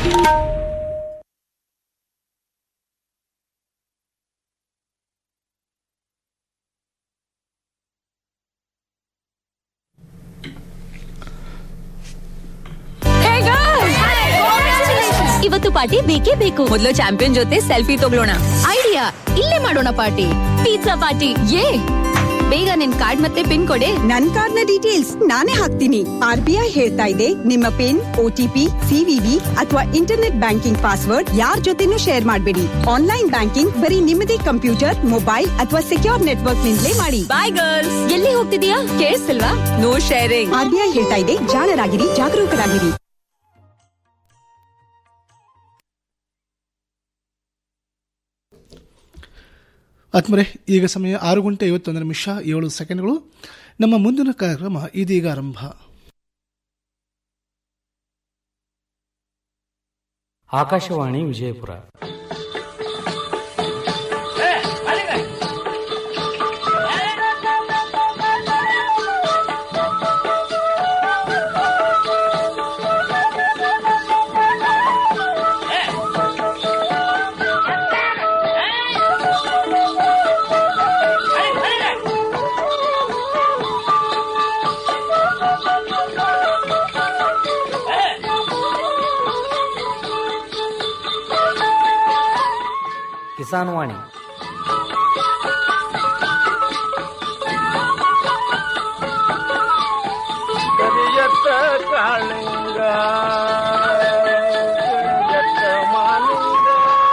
ಇವತ್ತು ಪಾರ್ಟಿ ಬೇಕೇ ಬೇಕು ಮೊದಲು ಚಾಂಪಿಯನ್ ಜೊತೆ ಸೆಲ್ಫಿ ತಗೊಳ್ಳೋಣ ಐಡಿಯಾ ಇಲ್ಲೇ ಮಾಡೋಣ ಪಾರ್ಟಿ ಪಿಜ್ಜಾ ಪಾರ್ಟಿ ಯೇ ಬೇಗ ನಿನ್ ಕಾರ್ಡ್ ಮತ್ತೆ ಪಿನ್ ಕೊಡೆ ನನ್ ಕಾರ್ಡ್ ನ ಡೀಟೇಲ್ಸ್ ನಾನೇ ಹಾಕ್ತೀನಿ ಆರ್ ಬಿ ಐ ಹೇಳ್ತಾ ಇದೆ ನಿಮ್ಮ ಪಿನ್ ಓಟಿಪಿ ಸಿವಿವಿ ಅಥವಾ ಇಂಟರ್ನೆಟ್ ಬ್ಯಾಂಕಿಂಗ್ ಪಾಸ್ವರ್ಡ್ ಯಾರ್ ಜೊತೆನೂ ಶೇರ್ ಮಾಡಬೇಡಿ ಆನ್ಲೈನ್ ಬ್ಯಾಂಕಿಂಗ್ ಬರೀ ನಿಮ್ಮದೇ ಕಂಪ್ಯೂಟರ್ ಮೊಬೈಲ್ ಅಥವಾ ಸೆಕ್ಯೂರ್ ನೆಟ್ವರ್ಕ್ ನಿಂದಲೇ ಮಾಡಿ ಬಾಯ್ ಗರ್ಲ್ಸ್ ಎಲ್ಲಿ ಹೋಗ್ತಿದೀಯಾ ಕೇಳಿಸ್ತಿಲ್ವಾ no sharing R B I ಹೇಳ್ತಾ ಇದೆ ಜಾಣರಾಗಿರಿ ಜಾಗರೂಕರಾಗಿರಿ ಆತ್ಮರೆ ಈಗ ಸಮಯ ಆರು ಗಂಟೆ ಐವತ್ತೊಂದು ನಿಮಿಷ ಏಳು ಸೆಕೆಂಡ್ಗಳು ನಮ್ಮ ಮುಂದಿನ ಕಾರ್ಯಕ್ರಮ ಇದೀಗ ಆರಂಭ ಆಕಾಶವಾಣಿ ವಿಜಯಪುರ ಕಿಸಾನ್ ವಾಣಿ ಕರಿಯತ್ತ ಕಾಳಿಂಗ ಕರಿಯತ್ತ ಮಾಲಿಂಗ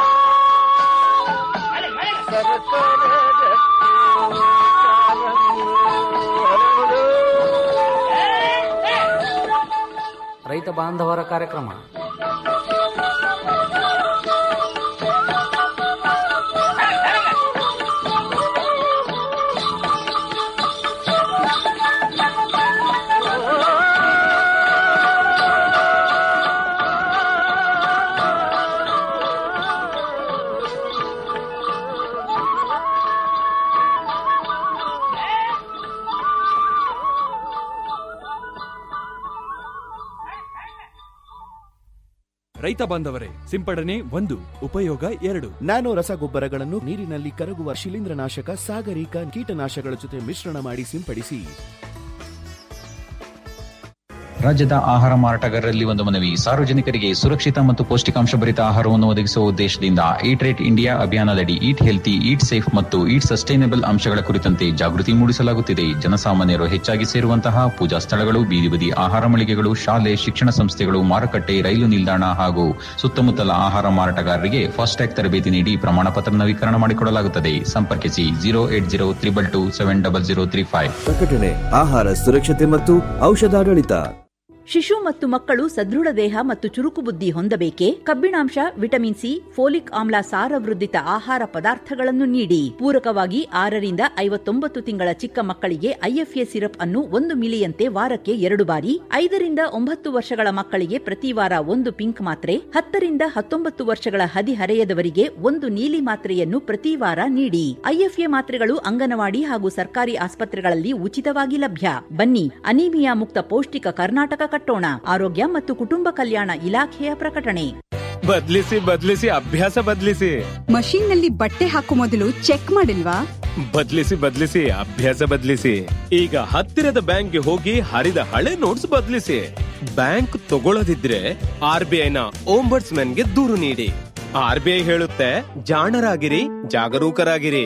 ಸರಸರ ರಕ್ತಿ ಕಾರಂಗಿ ಹರಡು. ರೈತ ಬಾಂಧವರ ಕಾರ್ಯಕ್ರಮ ರೈತ ಬಾಂಧವರೇ ಸಿಂಪಡಣೆ ಒಂದು ಉಪಯೋಗ ಎರಡು ನ್ಯಾನೋ ರಸಗೊಬ್ಬರಗಳನ್ನು ನೀರಿನಲ್ಲಿ ಕರಗುವ ಶಿಲೀಂಧ್ರನಾಶಕ ಸಾಗರಿಕ ಕೀಟನಾಶಕಗಳ ಜೊತೆ ಮಿಶ್ರಣ ಮಾಡಿ ಸಿಂಪಡಿಸಿ ರಾಜ್ಯದ ಆಹಾರ ಮಾರಾಟಗಾರರಲ್ಲಿ ಒಂದು ಮನವಿ ಸಾರ್ವಜನಿಕರಿಗೆ ಸುರಕ್ಷಿತ ಮತ್ತು ಪೌಷ್ಟಿಕಾಂಶ ಭರಿತ ಆಹಾರವನ್ನು ಒದಗಿಸುವ ಉದ್ದೇಶದಿಂದ ಈಟ್ ರೇಟ್ ಇಂಡಿಯಾ ಅಭಿಯಾನದಡಿ ಈಟ್ ಹೆಲ್ತಿ ಈಟ್ ಸೇಫ್ ಮತ್ತು ಈಟ್ ಸಸ್ಟೈನಬಲ್ ಅಂಶಗಳ ಕುರಿತಂತೆ ಜಾಗೃತಿ ಮೂಡಿಸಲಾಗುತ್ತಿದೆ ಜನಸಾಮಾನ್ಯರು ಹೆಚ್ಚಾಗಿ ಸೇರುವಂತಹ ಪೂಜಾ ಸ್ಥಳಗಳು ಬೀದಿ ಬದಿ ಆಹಾರ ಮಳಿಗೆಗಳು ಶಾಲೆ ಶಿಕ್ಷಣ ಸಂಸ್ಥೆಗಳು ಮಾರುಕಟ್ಟೆ ರೈಲು ನಿಲ್ದಾಣ ಹಾಗೂ ಸುತ್ತಮುತ್ತಲ ಆಹಾರ ಮಾರಾಟಗಾರರಿಗೆ ಫಾಸ್ಟ್ಯಾಗ್ ತರಬೇತಿ ನೀಡಿ ಪ್ರಮಾಣ ಪತ್ರ ನವೀಕರಣ ಮಾಡಿಕೊಡಲಾಗುತ್ತದೆ ಸಂಪರ್ಕಿಸಿ zero eight zero triple two seven double zero three five ಪ್ರಕಟಣೆ ಆಹಾರ ಸುರಕ್ಷತೆ ಮತ್ತು ಔಷಧಾಡಳಿತ ಶಿಶು ಮತ್ತು ಮಕ್ಕಳು ಸದೃಢ ದೇಹ ಮತ್ತು ಚುರುಕು ಬುದ್ಧಿ ಹೊಂದಬೇಕೆ ಕಬ್ಬಿಣಾಂಶ ವಿಟಮಿನ್ ಸಿ ಫೋಲಿಕ್ ಆಮ್ಲ ಸಾರವೃದ್ಧಿತ ಆಹಾರ ಪದಾರ್ಥಗಳನ್ನು ನೀಡಿ ಪೂರಕವಾಗಿ ಆರರಿಂದ ಐವತ್ತೊಂಬತ್ತು ತಿಂಗಳ ಚಿಕ್ಕ ಮಕ್ಕಳಿಗೆ ಐಎಫ್ಎ ಸಿರಪ್ ಅನ್ನು ಒಂದು ಮಿಲಿಯಂತೆ ವಾರಕ್ಕೆ ಎರಡು ಬಾರಿ ಐದರಿಂದ ಒಂಬತ್ತು ವರ್ಷಗಳ ಮಕ್ಕಳಿಗೆ ಪ್ರತಿ ವಾರ ಒಂದು ಪಿಂಕ್ ಮಾತ್ರೆ ಹತ್ತರಿಂದ ಹತ್ತೊಂಬತ್ತು ವರ್ಷಗಳ ಹದಿಹರೆಯದವರಿಗೆ ಒಂದು ನೀಲಿ ಮಾತ್ರೆಯನ್ನು ಪ್ರತಿ ವಾರ ನೀಡಿ ಐಎಫ್ಎ ಮಾತ್ರೆಗಳು ಅಂಗನವಾಡಿ ಹಾಗೂ ಸರ್ಕಾರಿ ಆಸ್ಪತ್ರೆಗಳಲ್ಲಿ ಉಚಿತವಾಗಿ ಲಭ್ಯ ಬನ್ನಿ ಅನೀಮಿಯಾ ಮುಕ್ತ ಪೌಷ್ಟಿಕ ಕರ್ನಾಟಕ ಕಟ್ಟೋಣ ಆರೋಗ್ಯ ಮತ್ತು ಕುಟುಂಬ ಕಲ್ಯಾಣ ಇಲಾಖೆಯ ಪ್ರಕಟಣೆ ಬದ್ಲಿಸಿ ಬದ್ಲಿಸಿ ಅಭ್ಯಾಸ ಬದ್ಲಿಸಿ ಮಷೀನ್ ನಲ್ಲಿ ಬಟ್ಟೆ ಹಾಕೋ ಮೊದಲು ಚೆಕ್ ಮಾಡಿಲ್ವಾ ಬದ್ಲಿಸಿ ಬದ್ಲಿಸಿ ಅಭ್ಯಾಸ ಬದ್ಲಿಸಿ ಈಗ ಹತ್ತಿರದ ಬ್ಯಾಂಕ್ಗೆ ಹೋಗಿ ಹರಿದ ಹಳೆ ನೋಟ್ಸ್ ಬದ್ಲಿಸಿ ಬ್ಯಾಂಕ್ ತಗೊಳ್ಳದಿದ್ರೆ ಆರ್ ಬಿ ಐನ ಗೆ ದೂರು ನೀಡಿ ಆರ್ ಬಿ ಐ ಹೇಳುತ್ತೆ ಜಾಣರಾಗಿರಿ ಜಾಗರೂಕರಾಗಿರಿ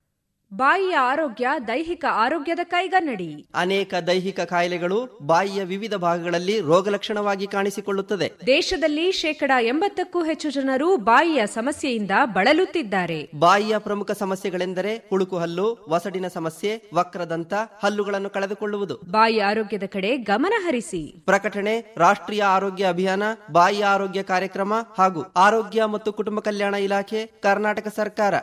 ಬಾಯಿಯ ಆರೋಗ್ಯ ದೈಹಿಕ ಆರೋಗ್ಯದ ಕೈಗನ್ನಡಿ ಅನೇಕ ದೈಹಿಕ ಕಾಯಿಲೆಗಳು ಬಾಯಿಯ ವಿವಿಧ ಭಾಗಗಳಲ್ಲಿ ರೋಗಲಕ್ಷಣವಾಗಿ ಕಾಣಿಸಿಕೊಳ್ಳುತ್ತದೆ ದೇಶದಲ್ಲಿ ಶೇಕಡ ಎಂಬತ್ತಕ್ಕೂ ಹೆಚ್ಚು ಜನರು ಬಾಯಿಯ ಸಮಸ್ಯೆಯಿಂದ ಬಳಲುತ್ತಿದ್ದಾರೆ ಬಾಯಿಯ ಪ್ರಮುಖ ಸಮಸ್ಯೆಗಳೆಂದರೆ ಹುಳುಕು ಹಲ್ಲು ವಸಡಿನ ಸಮಸ್ಯೆ ವಕ್ರದಂತ ಹಲ್ಲುಗಳನ್ನು ಕಳೆದುಕೊಳ್ಳುವುದು ಬಾಯಿ ಆರೋಗ್ಯದ ಕಡೆ ಗಮನ ಹರಿಸಿ ಪ್ರಕಟಣೆ ರಾಷ್ಟ್ರೀಯ ಆರೋಗ್ಯ ಅಭಿಯಾನ ಬಾಯಿಯ ಆರೋಗ್ಯ ಕಾರ್ಯಕ್ರಮ ಹಾಗೂ ಆರೋಗ್ಯ ಮತ್ತು ಕುಟುಂಬ ಕಲ್ಯಾಣ ಇಲಾಖೆ ಕರ್ನಾಟಕ ಸರ್ಕಾರ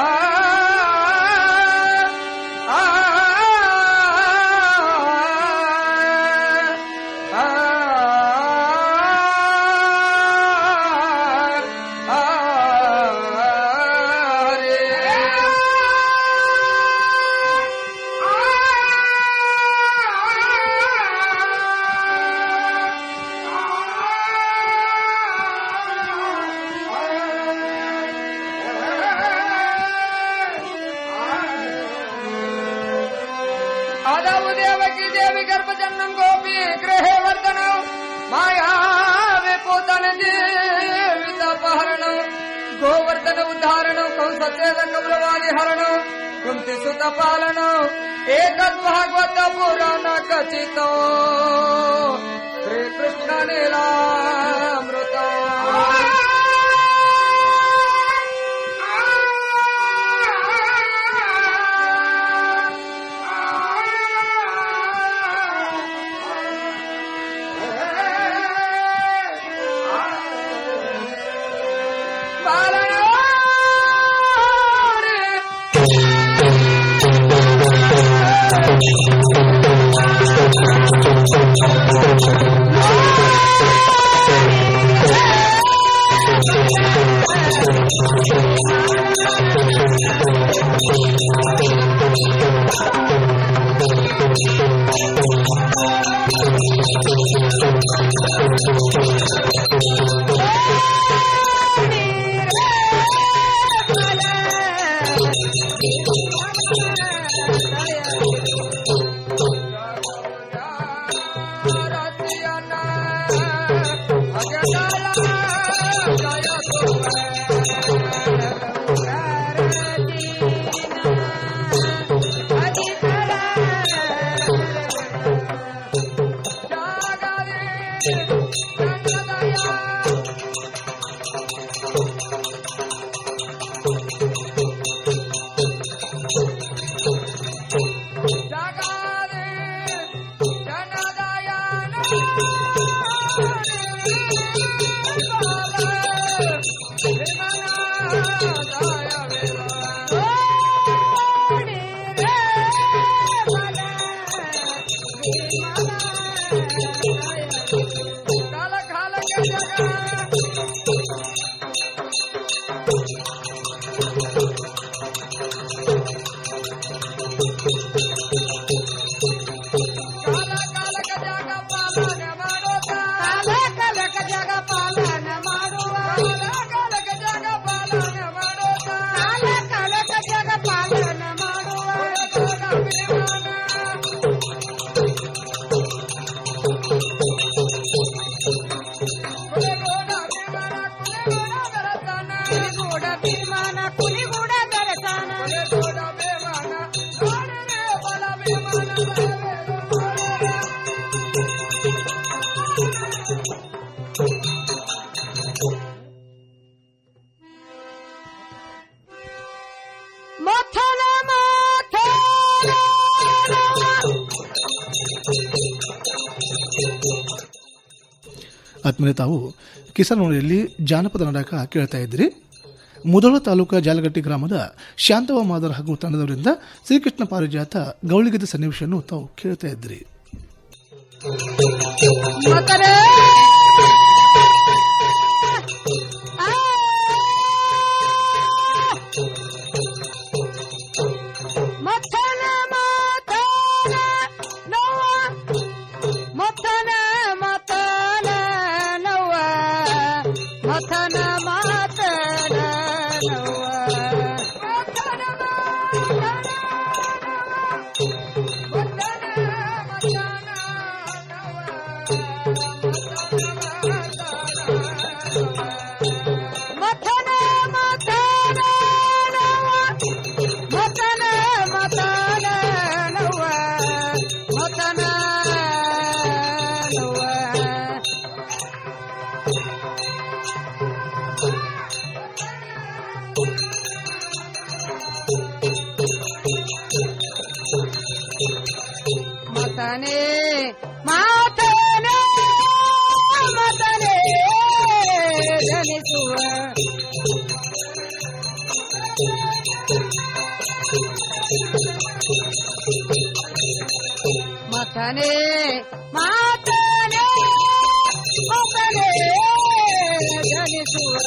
ಆ देवकी देवी गर्भजन्म गोपी गृह वर्धन माया विपूतन जीवित अपहरण गोवर्धन उद्धारण कंसचेद कब्रवादी हरण कुंती सुत पालन एक भागवत पुराण कथित श्री कृष्ण लीलामृत ಮಥನ ಮಾಥನ ಆದ್ಮೇಲೆ ತಾವು ಕಿಸಾನ್ ವಾಣಿಯಲ್ಲಿ ಜಾನಪದ ನಾಟಕ ಕೇಳ್ತಾ ಇದ್ದೀರಿ ಮುದೋಳ ತಾಲೂಕಾ ಜಾಲಗಟ್ಟಿ ಗ್ರಾಮದ ಶಾಂತವ ಮಾದರ್ ಹಾಗೂ ತಂಡದವರಿಂದ ಶ್ರೀಕೃಷ್ಣ ಪಾರಿಜಾತ ಗೌಳಿಗದ ಸನ್ನಿವೇಶವನ್ನು ತಾವು ಕೇಳ್ತಾ ಇದ್ದೀರಿ ಮಕರ ಮಥನ ಮಾಥನ ನವ ಮಥನ ಮಥನ ನವ ಮಥನ ಮಾಥನ ನವ ಮಥನ ಮಥನ ನವ ಮಥನ ಮಥನ ನವ ಮಥನ ನವ ಮತನೆ ಮಾತನೆ ಮತನೆ ಜನಿಸುವ ಮತನೆ ಮಾತನೆ ಮತನೆ ಜನಿಸುವ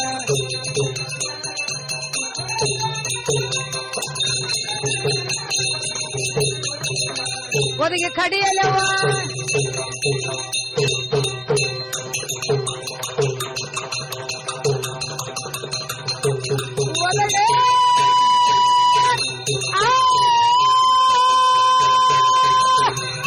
ಒದಗಿ ಕಡಿಯಲವ ಒದಗೆ ಆ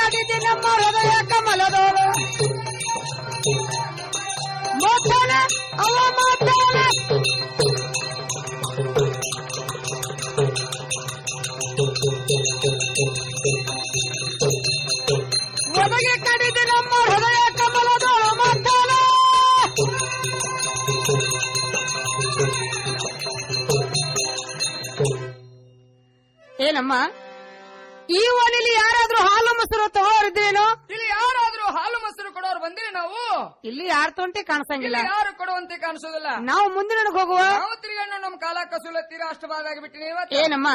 ಕಡಿದಿ ನಮ್ಮ ಹೃದಯ ಕಮಲದೋಳು ಮೋತಾನ ಅವ ಮಾತಾನ ಒದಗಿ ಕಡಿದಿ ನಮ್ಮ ಹೃದಯ ಕಮಲದೋಳು ಮಾತಾನ ಏನಮ್ಮ ಈ ಓಣಿಲಿ ಯಾರಾದ್ರೂ ಹಾಲು ಮೊಸರು ತಗೋರಿದ್ದೇನೋ ಇಲ್ಲಿ ಯಾರಾದ್ರೂ ಹಾಲು ಮೊಸರು ಕೊಡೋರು ಬಂದಿರಿ ನಾವು ಇಲ್ಲಿ ಯಾರು ತೊಂಟೆ ಕಾಣಿಸಂಗಿಲ್ಲ ಇಲ್ಲಿ ಯಾರು ಕೊಡುವಂತೆ ಕಾಣಿಸೋದಿಲ್ಲ ನಾವು ಮುಂದಿನ ಹೋಗುವ ನಾವು ತಿರುಗಣ್ಣ ನಮ್ ಕಾಲ ಕಸುಲ ತೀರಾ ಅಷ್ಟವಾದಾಗಿ ಬಿಟ್ಟಿನಿ ಏನಮ್ಮ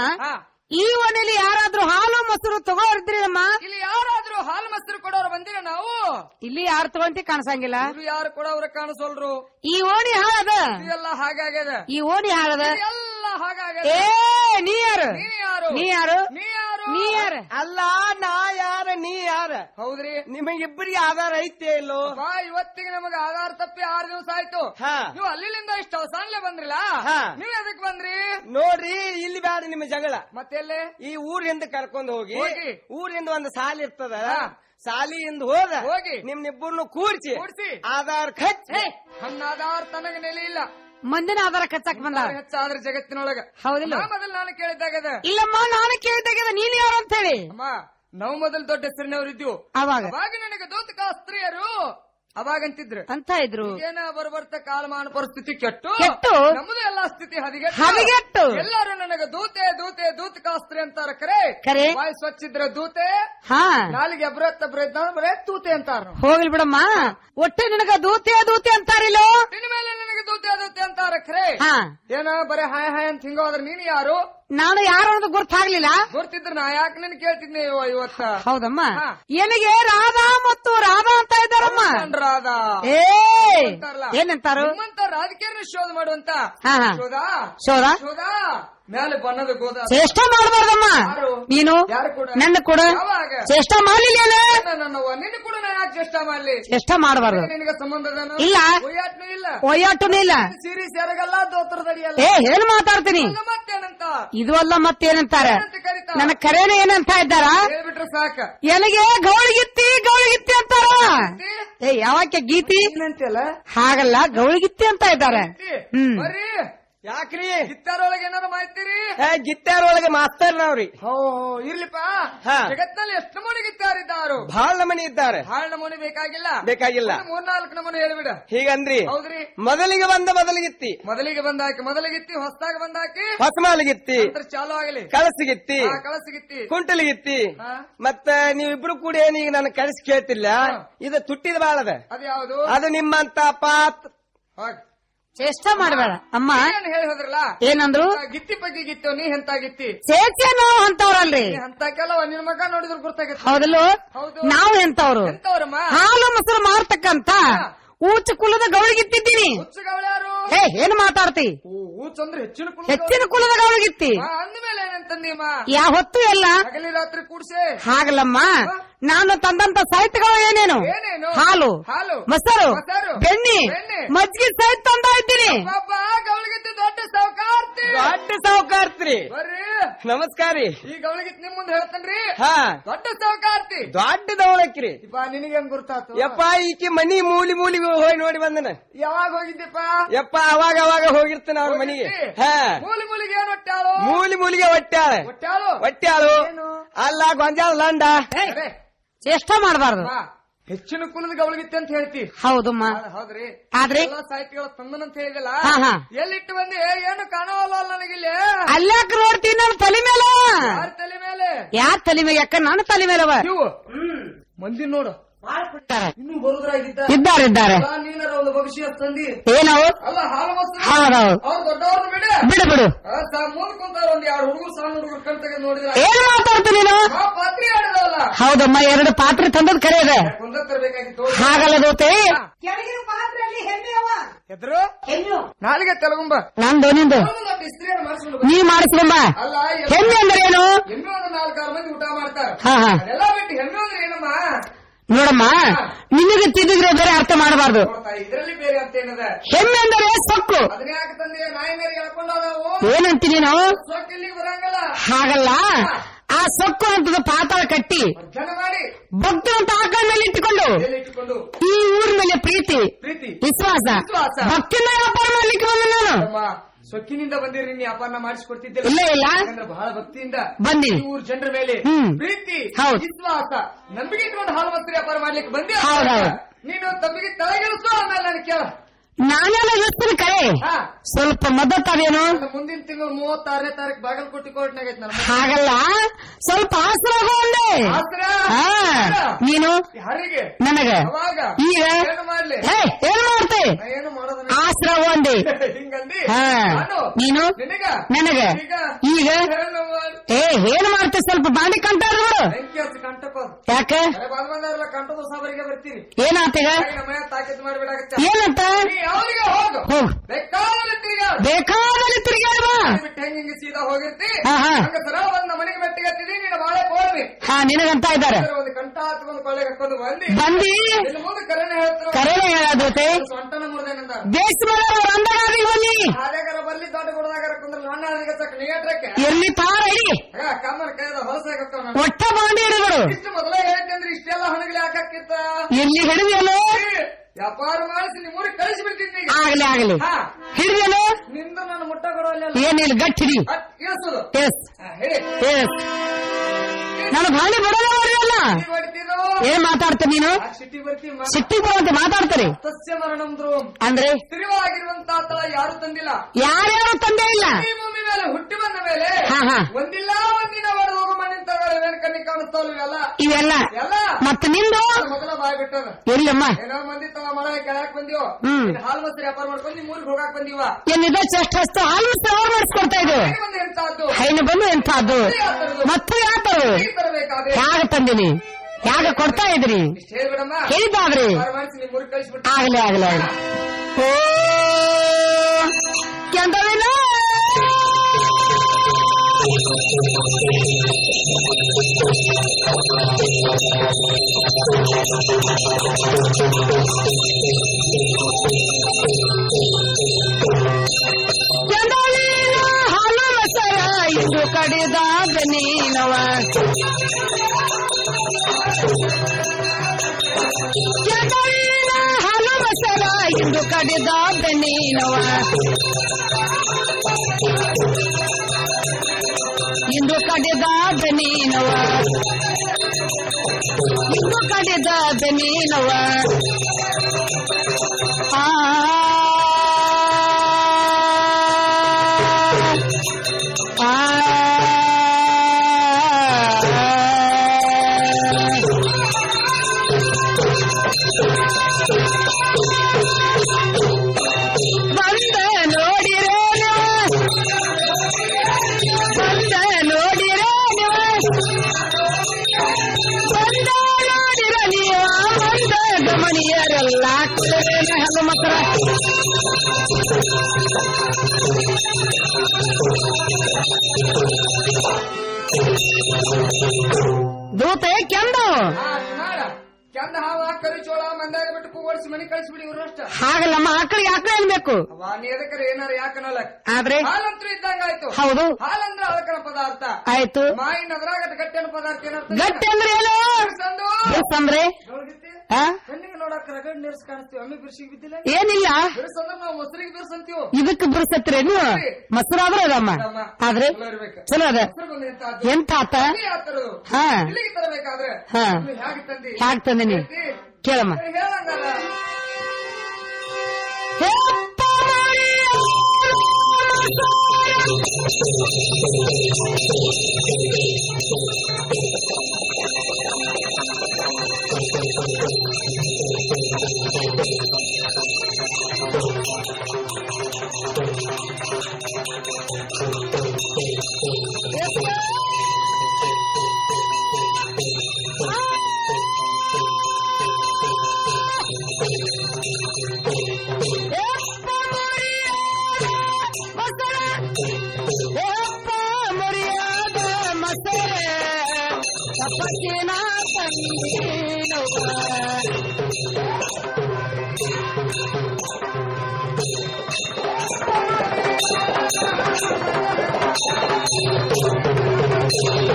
ಈ ಓಣಿಲಿ ಯಾರಾದ್ರೂ ಹಾಲು ಮೊಸರು ತಗೋರಿದ್ರೇನಮ್ಮ ಇಲ್ಲಿ ಯಾರಾದ್ರೂ ಹಾಲು ಮೊಸರು ಕೊಡೋರು ಬಂದಿರ ನಾವು ಇಲ್ಲಿ ಯಾರು ತಗೊಂತೆ ಕಾಣಿಸಂಗಿಲ್ಲ ಇವ್ರು ಯಾರು ಕೊಡೋರು ಕಾಣಿಸೋಲ್ರು ಈ ಓಣಿ ಹಾಳದ ಇದೆಲ್ಲ ಹಾಗಾಗ್ಯದ ಈ ಓಣಿ ಹಾಳದ ಎಲ್ಲ ಹಾಗಾಗ್ಯದ ಏ ನೀ ಯಾರು ನೀ ಯಾರು ನೀ ಯಾರು ನೀ ಯಾರು ನೀ ಯಾರು ಅಲ್ಲ ನಾ ಯಾರ ನೀ ಯಾರ ಹೌದ್ರಿ ನಿಮಗಿಬ್ಬರಿಗೆ ಆಧಾರ ಐತೆ ಇಲ್ಲೋ ಬಾ ಇವತ್ತಿಗೆ ನಮಗ ಆಧಾರ ತಪ್ಪಿ ಆರು ದಿವಸ ಆಯ್ತು ಹಾ. ನೀವು ಅಲ್ಲಿಂದ ಇಷ್ಟ ಅವಸಾನ್ಲೆ ಬಂದ್ರಿಲ್ಲ ಹಾ. ನೀವ್ ಎದಕ್ ಬಂದ್ರಿ ನೋಡ್ರಿ ಇಲ್ಲಿ ಬೇಡ ನಿಮ್ಮ ಜಗಳ ಮತ್ತೆಲ್ಲೇ ಈ ಊರಿಂದ ಕರ್ಕೊಂಡ್ ಹೋಗಿ ಹೋಗಿ. ಊರಿಂದ ಒಂದು ಸಾಲಿ ಇರ್ತದ ಹಾ. ಸಾಲಿಯಿಂದ ಹೋದ ಹೋಗಿ. ನಿಮ್ನಿಬ್ಬರನ್ನು ಕೂಡ್ಸಿ ಕೂಡ್ಸಿ. ಆಧಾರ್ ಖರ್ಚು ನನ್ನ ಆಧಾರ ತನಗ ನೆಲೆ ಇಲ್ಲ ಮಂದಿನ ಆಧಾರ ಕಚ್ಚಾಕ್ ಬಂದ ಹೆಚ್ಚಾದ್ರ ಜಗತ್ತಿನೊಳಗ ಹೌದಿಲ್ಲ ನಾ ಮೊದಲು ನಾನು ಕೇಳಿದ್ದಾಗದ ಇಲ್ಲಮ್ಮ ನಾನು ಕೇಳಿದಾಗ ನೀನ್ ಯಾರು ಅಂತ ಹೇಳಿ ಅಮ್ಮ ನಾವು ಮೊದಲು ದೊಡ್ಡ ಹೆಸರಿನವ್ರು ಇದ್ವು ಅವಾಗ ಅವಾಗ ನನಗೆ ದೂತಕ ಸ್ತ್ರೀಯರು ಅವಾಗಂತಿದ್ರು ಅಂತ ಇದ್ರು ಏನ ಬರ್ಬರ್ತ ಕಾಲಮಾನ ಪರಿಸ್ಥಿತಿ ಕೆಟ್ಟು ಕೆಟ್ಟು? ನಮ್ಮದು ಎಲ್ಲಾ ಸ್ಥಿತಿ ಹದಿಗೆಟ್ಟು ಹದಗೆಟ್ಟು? ಎಲ್ಲರೂ ನನಗ ದೂತೆ ದೂತೆ ದೂತಕಾಸ್ತ್ರಿ ಅಂತಾರ ಕರೆ ಕರೆ? ಬಾಯಿ ಸ್ವಚ್ಛಿದ್ರ ದೂತೆ ಹಾ ನಾಲಿಗೆ ಅಬ್ರತ್ತ ಬ್ರದ್ನ ಬರೇ ತೂತೆ ಅಂತಾರ ಹೋಗ್ಲಿ ಬಿಡಮ್ಮ ಒಟ್ಟೆ ನಿನಗ ದೂತೆ ದೂತೆ ಅಂತಾರಿಲ್ಲೋ ಇನ್ ಮೇಲೆ ನನಗೆ ದೂತೆ ದೂತೆ ಅಂತಾರ ಖರೆ ಹಾ ಏನ ಬರೇ ಹಾಯ್ ಹಾಯ್ ಅಂತ ಹಿಂಗೋದ್ರ ನೀನು ಯಾರು ನಾನು ಯಾರು ಅನ್ನೋದು ಗೊತ್ತಾಗ್ಲಿಲ್ಲ ಗೊತ್ತಿದ್ರ ನಾ ಯಾಕೆ ನಿನ್ ಕೇಳ್ತಿದ್ನಿ ಇವ- ಇವತ್ತ ಹೌದಮ್ಮ ಹಾ. ನನಗೆ ರಾಧಾ ಮತ್ತು ರಾಧಾ ಅಂತ ಇದ್ದಾರಮ್ಮ ಅನ್ರಾದ ಏ ಅಂತಾರಲ್ಲ. ಏನಂತಾರು ನಿಮ್ಮಂತ ರಾಜಕೀಯನ ಶೋಧ ಮಾಡುವಂತ ಹಾ, ಹಾ. ಶೋಧ ಶೋಧ ಶೋಧ ಮೇಲೆ ಬಣ್ಣದ ಗೋದ ಚೇಷ್ಟ ಮಾಡಬಾರ್ದಮ್ಮ ಯಾರು? ನೀನು ಯಾರು ಕೂಡ? ನನ್ನ ಕೂಡ ಯಾವಾಗ? ಚೇಷ್ಟ ಮಾಡ್ಲಿಲ್ಲ ಏನ ನನ್ನವ್ವ ನಿನ್ನ ಕೂಡ ನಾ ಯಾಕೆ ಚೇಷ್ಟ ಮಾಡ್ಲಿ ಚೇಷ್ಟ ಮಾಡಬಾರ್ದು ನಿನಗೆ ಸಂಬಂಧ ಅದಾನ? ಇಲ್ಲ. ಒಯ್ಯಾಟ್ನೂ ಇಲ್ಲ ಒಯ್ಯಾಟನು ಇಲ್ಲ ಸೀರೆ ಸೆರಗಲ್ಲ ದೋತ್ರದಡಿಯಲ್ಲ ಏ ಏನ್ ಮಾತಾಡ್ತೀನಿ ಅಲ್ಲ ಮತ್ತೇನಂತ ಇದು ಅಲ್ಲ ಮತ್ತೇನಂತಾರ ಏನಂತ ಕರೀತಾರ? ನನ್ನ ಕರೇನ ಏನಂತ ಇದ್ದಾರ ಹೇಳ್ಬಿಟ್ರೆ ಸಾಕ ನನಗೆ ಗೌಳಿಗಿತ್ತಿ ಗೌಳಿಗಿತ್ತಿ ಅಂತಾರ ಏ ಯಾವಾಕ್ಯ ಗೀತಿ ಏನಂತಲ್ಲ ಹಾಗಲ್ಲ ಗೌಳಿಗಿತ್ತಿ ಅಂತ ಇದ್ದಾರೆ ಹ್ಮ್ ಬರ್ರಿ ಯಾಕ್ರಿ ಗಿತ್ತಾರೊಳಗೆ ಏನಾರ ಮಾಹಿತಿರಿ ಏ ಗಿತ್ತಾರೊಳಗೆ ಮಾಸ್ತರ್ ನಾವ್ರಿ ಹೋ ಇರ್ಲಿಪ್ಪ ಹಾ. ಜಗತ್ನಲ್ಲಿ ಎಷ್ಟು ನಮೂನಿ ಗಿತ್ತಾರಿದ್ದಾರು ಬಹಳ ನಮನಿ ಇದ್ದಾರೆ ಬಹಳ ನಮೂನಿ ಬೇಕಾಗಿಲ್ಲ ಬೇಕಾಗಿಲ್ಲ ಒಂದು ಮೂರ್ನಾಲ್ಕು ನಮೂನಿ ಹೇಳ್ಬಿಡ ಹೀಗಂದ್ರಿ ಹೌದ್ರಿ ಮೊದಲಿಗೆ ಬಂದ ಮೊದಲಿಗಿತ್ತಿ ಮೊದಲಿಗೆ ಬಂದಾಕಿ ಮೊದಲಿಗಿತ್ತಿ ಹೊಸದಾಗ ಬಂದಾಕಿ ಹೊಸಮಾಲಿಗಿತ್ತಿ ನಂತರ ಚಾಲು ಆಗಲಿ ಕಳಸಿಗಿತ್ತಿ ಹಾ, ಕಳಸಿಗಿತ್ತಿ ಕುಂಟಲಿಗಿತ್ತಿ ಹಾ. ಮತ್ತ ನೀವಿಬ್ರು ಕೂಡ ಏನೀಗ ನನ್ನ ಕಳಿಸಿ ಕೇಳ್ತಿಲ್ಲ ಇದು ತುಟ್ಟಿದ ಬಾಳದ ಅದು ಯಾವುದು ಅದು ನಿಮ್ಮಂತ ಪಾತ್ ಹೋಗ್. ಚೇಷ್ಟ ಮಾಡಬೇಡ ಅಮ್ಮ ಏನ್ ಹೇಳಿ ಹೋದ್ರಲ್ಲ ಏನಂದ್ರು ಆ ಗಿತ್ತಿ ಬಗ್ಗೆ ಗಿತ್ತು ನೀ ಎಂತ ಗಿತ್ತಿ ಚೇಚೆ ನಾವು ಅಂತವ್ರಲ್ರಿ ನೀ ಅಂತ ಕೆಲವ ನಿನ್ ಮಗ ನೋಡಿದ್ರು ಗೊತ್ತಾಗತ್ತೆ ಹೌದಲ್ಲೋ ಹೌದು ನಾವು ಎಂತವ್ರು ಎಂತವ್ರಮ್ಮ ಹಾಲು ಮೊಸರು ಮಾರ್ತಕ್ಕಂತ ಊಚ ಕುಲದ ಗೌಳಿಗಿತ್ತಿದ್ದೀನಿ ಹುಚ್ಚುಗವಳ್ಯಾರು ಏ ಏನ್ ಮಾತಾಡ್ತಿ ಊಚ್ ಅಂದ್ರೆ ಹೆಚ್ಚಿನ ಕುಲ ಹೆಚ್ಚಿನ ಕುಲದ ಗೌಳಿಗಿತ್ತಿ ಅಂದ್ಮೇಲೆ ಏನಂತಂದೀಮ ಯಾವ ಹೊತ್ತು ಎಲ್ಲ ಹಗಲಿ ರಾತ್ರಿ ಕೂಡ್ಸೆ ಹಾಗಲ್ಲಮ್ಮ ನಾನು ತಂದಂತ ಸಾಹಿತ್ಯಗಳು ಏನೇನು ಏನೇನು? ಹಾಲು ಹಾಲು, ಮೊಸರು ಮೊಸರು, ಬೆಣ್ಣೆ ಬೆಣ್ಣೆ, ಮಜ್ಜಿಗೆ ಸಹಿತ ತಂದ ಇದ್ದೀನಿ ಪಾಪ ಗವಳಿಗಿತ್ತು ದೊಡ್ಡ ಸಾವುಕಾರ್ತಿ ದೊಡ್ಡ ಸಾವುಕಾರ್ತ್ರಿ ಬರ್ರಿ ನಮಸ್ಕಾರ ರೀ ಈ ಗವಳಿಗಿತ್ ನಿಮ್ ಮುಂದೆ ಹೇಳ್ತೇನ್ರಿ ಹಾ ದೊಡ್ಡ ಸಾವುಕಾರ್ತಿ ದೊಡ್ಡ ದವಳಕ್ರಿ ಇಪ್ಪ ನಿನಗೆ ಹೆಂಗ್ ಗುರ್ತಾತು ಯಪ್ಪ ಈಕಿ ಮನಿ ಮೂಲಿ ಮೂಲಿಗೆ ಹೋಗಿ ನೋಡಿ ಬಂದನ ಯಾವಾಗ ಹೋಗಿದ್ದೀಪ ಯಪ್ಪ ಅವಾಗ ಅವಾಗ ಹೋಗಿರ್ತಾನ ಅವ್ರ ಮನಿಗೆ ಹಾ ಮೂಲಿ ಮೂಲಿಗೆ ಏನ್ ಹೊಟ್ಟಾಳು ಮೂಲಿ ಮೂಲಿಗೆ ಹೊಟ್ಟ್ಯಾಳ ಹೊಟ್ಟಾಳು ಹೊಟ್ಟ್ಯಾಳು ಅಲ್ಲ ಗೊಂಜಾಳ ಲಂಡ ಅರೆ, ಚೇಷ್ಟ ಮಾಡಬಾರ್ದು ಅಮ್ಮ, ಹೆಚ್ಚಿನ ಕುಲದ ಗವಳಿಗಿತ್ತೆ ಅಂತ ಹೇಳ್ತಿ ಹೌದಮ್ಮ ಹೌದ್- ಹೌದ್ರಿ ಆದ್ರೆ? ಎಲ್ಲಾ ಸಾಹಿತ್ಯಗಳ ತಂದನಂತ ಹೇಳಿದಲ್ಲ ಹಾ, ಹಾ. ಎಲ್ಲಿಟ್ಟು ಬಂದಿ ಏನು ಕಾಣವಲ್ಲ ನನಗಿಲ್ಲಿ ಅಲ್ಲಾಕ ನೋಡ್ತೀನಿ ನಾನು ತಲೆ ಮೇಲೆ ಯಾರ ತಲೆ ಮೇಲೆ ಯಾರ ತಲೆ ಮೇಲೆ ಯಾಕ ನನ್ನ ತಲೆ ಮೇಲವ ಇವು ಮಂದಿ ನೋಡು ಇನ್ನು ಬರುದ್ರಾಗಿದ್ದ ಇದ್ದಾರೆ ಇದ್ದಾರೆ ಅಲ್ಲ, ನೀನಾರ ಒಂದು ಭವಿಷ್ಯ ತಂದಿ ಏನವು ಅಲ್ಲ ಹಾಲು ಮೊಸರು ಹೌದೌದು. ಅವ್ರು ದೊಡ್ಡವ್ರನ್ನ ಬಿಡ ಬಿಡು ಬಿಡು ಮುಂದ್ ಕುಂತಾರ ಒಂದ್ ಎರಡು ಹುಡುಗರು ಸಣ್ಣ ಹುಡುಗರು ಕಣ್ ತೆಗೆದು ನೋಡಿದ್ರ ಏನ್ ಮಾತಾಡ್ತಿ ನೀನು ಆ ಪಾತ್ರಿ ಆಡದಲ್ಲ ಹೌದಮ್ಮ ಎರಡು ಪಾತ್ರೆ ತಂದದ್ ಕರೆ ಇದೆ ಒಂದ ತರಬೇಕಾಗಿತ್ತು ಹಾಗಲ್ಲ ದೋತೆ ಕೆಳಗಿನ ಪಾತ್ರೆಯಲ್ಲಿ ಹೆಮ್ಮೆ ಅವ ಎದ್ರು ನಾಳೆಗೆ ತೆಲಗುಂಬ ನಂದು ನಿಂದು ಇಸ್ತ್ರಿಯನ್ನು ಮಾಡಿಸ್ಕೊಂಡು ನೀ ಮಾಡಿಸ್ಕೊಂಬ ಅಲ್ಲ ಹೆಮ್ಮೆ ಅಂದ್ರೆ ಏನು ಎಮ್ಮೆ ಒಂದು ನಾಲ್ಕಾರು ಮಂದಿ ಊಟ ಮಾಡ್ತಾರ ಹಾ, ಹಾ. ಅದೆಲ್ಲ ಬಿಟ್ಟು ಹೆಮ್ಮೆ ಅಂದ್ರೆ ಏನಮ್ಮ ನೋಡಮ್ಮ ನಿನಗೆ ತಿದ್ದಿದ್ರೆ ಬೇರೆ ಅರ್ಥ ಮಾಡಬಾರ್ದು ನೋಡ್ತಾ ಇದ್ರಲ್ಲಿ ಬೇರೆ ಅಂತ ಏನದ ಹೆಮ್ಮೆ ಅಂದರೆ ಸೊಕ್ಕು ಅದನ್ನ ಯಾಕೆ ತಂದೆ ನಾಯಿ ಮೇಲೆ ಹೇಳ್ಕೊಂಡು ನಾವು ಏನಂತಿ ನೀನು ಸೊಕ್ಕ ಇಲ್ಲಿಗೆ ಬರಂಗಲ್ಲ ಹಾಗಲ್ಲ ಆ ಸೊಕ್ಕು ಅಂತದ ಪಾತಾಳ ಕಟ್ಟಿ ಜನ ಮಾಡಿ ಭಕ್ತರಂತ ಆಕಳ ಮೇಲೆ ಇಟ್ಟುಕೊಂಡು ಎಲ್ಲಿ ಇಟ್ಟುಕೊಂಡು ಈ ಊರ ಮೇಲೆ ಪ್ರೀತಿ ಪ್ರೀತಿ ವಿಶ್ವಾಸ ವಿಶ್ವಾಸ. ಭಕ್ತಿನ ವ್ಯಾಪಾರ ಮಾಡ್ಲಿಕ್ಕೆ ಬಂದ ನಾನು ಅಮ್ಮ, ಸೊಕ್ಕಿನಿಂದ ಬಂದಿರಿ ನೀ ಅಪಾರಣ ಮಾಡಿಸ್ಕೊಡ್ತಿದ್ದಿಲ್ಲ ಇಲ್ಲ, ಇಲ್ಲ. ಯಾಕಂದ್ರೆ ಬಹಳ ಭಕ್ತಿಯಿಂದ ಬಂದಿನಿ. ಈ ಊರ್ ಜನರ ಮೇಲೆ ಹ್ಮ್. ಪ್ರೀತಿ ಹೌದು. ವಿಶ್ವಾಸ ನಂಬಿಕೆ ಇಟ್ಕೊಂಡು ಹಾಲು ಮತ್ತು ವ್ಯಾಪಾರ ಮಾಡ್ಲಿಕ್ಕೆ ಬಂದಿ ಹೌದು, ಹೌದು. ನೀನು ತಮ್ಮಿಗೆ ತಲೆಗೆಡಿಸು ಆಮೇಲೆ ನಾನು ಕೇಳ ನಾನೆಲ್ಲ ಇರ್ತೀನಿ ಕರೆ ಹಾ. ಸ್ವಲ್ಪ ಮದ್ದತ್ತಾವೇನು ನನ್ನ ಮುಂದಿನ ತಿಂಗಳು ಮೂವತ್ತಾರನೇ ತಾರೀಕು ಬಾಗಲಕೋಟೆ ಕೋರ್ಟ್ನಾಗ ಐತೆ ನನ್ನ ಹಾಗಲ್ಲ ಸ್ವಲ್ಪ ಆಸರ ಒಂದೇ ಆಸ್ತ್ರ? ಹಾ ನೀನು ಯಾರಿಗೆ ನನಗ ಅವಾಗ ಈಗ ಏನು ಮಾಡ್ಲಿ ಏ ಏನ್ ಮಾಡ್ತೆ ನಾ ಏನು ಮಾಡೋದು ಆಸರ ಒಂದೇ ಹಿಂಗಂದಿ ಹಾ ನಾನು ನೀನು ನಿನಗ ನನಗ ಈಗ ಈಗ ಏನು ಮಾಡ್- ಏ ಏನ್ ಮಾಡ್ತೆ ಸ್ವಲ್ಪ ಬಾಂಡಿ ಕಂಟಾರ ನೋಡು ಬೆಂಕಿ ಹಚ್ಚಿ ಕಂಟಕ್ಕೋದು ಯಾಕೆ ಅರೆ ಬಂದ್ ಬಂದವರೆಲ್ಲ ಕಂಟದ ಸಾಬರಿಗೆ ಬರ್ತೀರಿ ಏನಾತೀಗ ಹಾಗೆ ನಮ್ಮ ಮನೆ ತಾಕೀತು ಮಾಡ್ಬಿಡಾಗತ್ತೆ ಏನಂತ ನೀ ಅವರಿಗೆ ಹೋಗು ಹೋಗ್ ಬೇಕಾದಲ್ಲಿ ತಿರುಗಾಡು ಬೇಕಾದಲ್ಲಿ ತಿರುಗಾಡುವ ಬಿಟ್ಟು ಹೆಂಗ್ ಹಿಂಗೆ ಸೀದಾ ಹೋಗಿರ್ತಿ ಹಾ, ಹಾ. ಹಂಗ ಸರ ಬಂದ ಮನೆಗೆ ಮೆಟ್ಟಿಗೆ ಹತ್ತಿದಿ ನೀನು ಬಾಳೆ ಕೋಡ್ರಿ ಹಾ ನಿನಗಂತ ಇದ್ದಾರೆ ಒಂದು ಕಂಠ ಹತ್ಕೊಂಡು ಕೊಳ್ಳೆಗೆ ಹಾಕೊಂಡು ಬಂದಿ ಬಂದಿ ಇನ್ನು ಮುಂದೆ ಕರೆನೆ ಹೇಳ್ತಾರೆ ಕರೆನೆ ಹೇಳೋದೈತೆ ಸೊಂಟನ ಮುರಿದೇನಂದ ಬೇಸ್ ಮೇಲೆ ಅವ್ರ ಅಂದಗಾದಿಗೆ ಬನ್ನಿ ಹಾಗಾರ ಬರ್ಲಿ ದೊಡ್ಡ ಗುಡದಾಗರ ಕುಂದ್ರ ನನ್ನ ಹಾದಿಗೆ ಚಕ್ ನಿಯಟ್ರಕ್ಕೆ ಎಲ್ಲಿ ತಾರ ಇಡಿ ಕಮ್ಮನ ಕೈದ ಹೊಲಸಾಗ ಒಟ್ಟ ಬಾಂಡಿ ಹಿಡಿದ್ರು ಇಷ್ಟು ಮೊದಲೇ ಹೇಳ್ತಂದ್ರೆ ಇಷ್ಟೆಲ್ಲ ಹಣಗಲಿ ಹಾಕಿತ್ತ ಎಲ್ಲಿ ಹಿಡಿದೇನು ವ್ಯಾಪಾರ ಮಾಡಿಸಿ ನಿಮ್ಮ ಊರಿಗೆ ಕಳಿಸಿ ಬಿಡ್ತೀನಿ ಆಗ್ಲಿ ಆಗ್ಲಿ ಹಾ ಹಿಡಿದೇನು ನಿಂದ ನನ್ನ ಮುಟ್ಟ ಕೊಡೋಲ್ಲ ಏನಿಲ್ಲ ಗಟ್ಟಿ ಹಿಡಿ ಇಳಿಸೋದು ಎಸ್ ಹಾ, ಹೇಳಿ ಎಸ್ ನಾನು ಬಾಂಡಿ ಬಿಡೋಲ್ಲ ಅಲ್ಲ ಈಗ ಹೊಡಿತೀನೋ? ಏನ್ ಮಾತಾಡ್ತೀನಿ ನೀನು ಆ ಸಿಟಿ ಬರ್ತಿ ಮ- ಸಿಟ್ಟಿ ಬರುವಂತೆ ಮಾತಾಡ್ತಾರೆ ಸಸ್ಯ ಮರಣಂ ಧ್ರುವಂ ಅಂದ್ರೆ ಸ್ಥಿರವಾಗಿರುವಂತ ತಳ ಯಾರು ತಂದಿಲ್ಲ ಯಾರ್ಯಾರು ತಂದೆ ಇಲ್ಲ ಈ ಭೂಮಿ ಮೇಲೆ ಹುಟ್ಟಿ ಬಂದ ಮೇಲೆ ಹಾ, ಹಾ. ಒಂದಿಲ್ಲ ಒಂದಿನ ಒಡೆದು ಹೋಗೋ ಮಣ್ಣಿನ ತಗೊಳ್ಳಿ ಕಣ್ಣಿ ಕಾಣಿಸ್ತಾವಲ್ಲ ಇವೆಲ್ಲ ಇವೆಲ್ಲ ಎಲ್ಲ ಮತ್ತೆ ನಿಂದು ಮೊದಲ ಬಾಯ್ ಬಿಟ್ಟದ ಎಲ್ಲಿಯಮ್ಮ ಏನೋ ಮಂದಿ ತವ ಮಳ ಕೆಳಕ್ ಬಂದಿವ ಹ್ಮ್. ಇನ್ ಹಾಲ್ ಮೊಸರು ವ್ಯಾಪಾರ ಮಾಡ್ಕೊಂಡು ನಿಮ್ ಊರಿಗೆ ಹೋಗಾಕ್ ಬಂದಿವ ಏನಿದೆ ಚೆಸ್ಟ್ ಹಸ್ತು ಹಾಲು ಅವ್ರು ಮಾಡಿಸ್ಕೊಡ್ತಾ ಇದು ಹೇಗೆ ಬಂದು ಎಂತಾದ್ದು ಹೈನು ಬಂದು ಎಂಥದ್ದು ಮತ್ತೆ ಯಾತರು ಈ ತರಬೇಕಾದ್ರೆ ಹ್ಯಾಗ ತಂದಿನಿ ಹ್ಯಾಗ ಕೊಡ್ತಾ ಇದ್ರಿ ಇಷ್ಟ್ ಹೇಳ್ಬಿಡಮ್ಮ ಹೇಳಿದ್ದಾದ್ರಿ ವ್ಯಾಪಾರ ಮಾಡಿಸಿ ನಿಮ್ ಊರಿಗೆ ಕಳಿಸ್ಬಿಟ್ಟು ಆಗ್ಲಿ ಆಗ್ಲಿ ಆಗ್ಲಿ ಓ ಕೆಂದವಿನ ಕೆಂದವಿನ ಹಾಲು ಮಸರ ಇದು ಕಡಿದಾದ ನೀನವ ಕೆಂದವಿನ ಹಾಲು ಮಸರ ಇಂದು ಕಡಿದಾದ ನೀನವ ಇಂದು ಕಡಿದಾದ ನೀನವ ಇಂದು ಕಡಿದಾದ ನೀನವ ಆ ಆ ಬಂದ ನೋಡಿರೇನು ಬಂದ ನೋಡಿರೇನು ಬಂದ ನೋಡಿರ ನೀವು ಬಂದ ಗಮನಿಯರೆಲ್ಲ ಕುಲವೇನ ಹಲ್ಲು ಮಕ್ಕಳ ದೂತೆ ಕೆಂದು ಹಾ ಮಾಡ ಚಂದ ಹಾವ ಕರಿ ಚೋಳ ಮಂದಾಗ ಬಿಟ್ಟು ಕೂಗೊಳಿಸಿ ಮನೆ ಕಳಿಸ್ಬಿಡಿ ಇವ್ರಷ್ಟ ಹಾಗಲ್ಲಮ್ಮ ಆಕಳಿಗೆ ಆಕಳ ಅನ್ಬೇಕು ಅವ ನೀ ಎದಕ್ಕರ ಏನಾರ ಯಾಕನಲ್ಲ ಆದ್ರೆ ಹಾಲಂತ್ರ ಇದ್ದಂಗ ಆಯ್ತು ಹೌದು. ಹಾಲಂದ್ರ ಅದಕ್ಕನ ಪದಾರ್ಥ ಆಯ್ತು ಮಾಯಿನ ಅದ್ರಾಗ ಗಟ್ಟಿನ ಪದಾರ್ಥ ಏನರ್ಥ ಗಟ್ಟಿ ಅಂದ್ರೆ ಏನು ಸಂದು ಬಿರ್ಸಂದ್ರೆ ಗೌಡಗಿತ್ತಿ, ಆ? ಕಣ್ಣಿಗೆ ನೋಡಕ್ ರಗಡ್ ನೀರ್ಸ್ ಕಾಣಿಸ್ತೀವಿ ಅಮ್ಮಿ ಬಿರ್ಸಿಗೆ ಬಿದ್ದಿಲ್ಲ ಏನಿಲ್ಲ ಬಿರ್ಸಂದ್ರ ನಾವು ಮೊಸರಿಗೆ ಬಿರ್ಸಂತೀವಿ ಇದಕ್ಕೆ ಬಿರ್ಸತ್ರಿ ನೀವು ಮೊಸರಾದ್ರೆ ಅದಮ್ಮ ಆದ್ರೆ ಚಲೋ ಅದ ಎಂತ ಆತ ಹಾ ಇಲ್ಲಿಗೆ ತರಬೇಕಾದ್ರೆ ಹಾ. ನೀವು ಹೇಗೆ ತಂದಿ ಹ್ಯಾಗ್ ತಂದಿನಿ ಕೇಳಮ್ಮ ಹೇಳಂಗಲ್ಲ ಯಪ್ಪ ಮರ್ಯಾದ ಮಸರೆ ತಪಸ್ಸಿನ ತಂದೀನವ್ವ.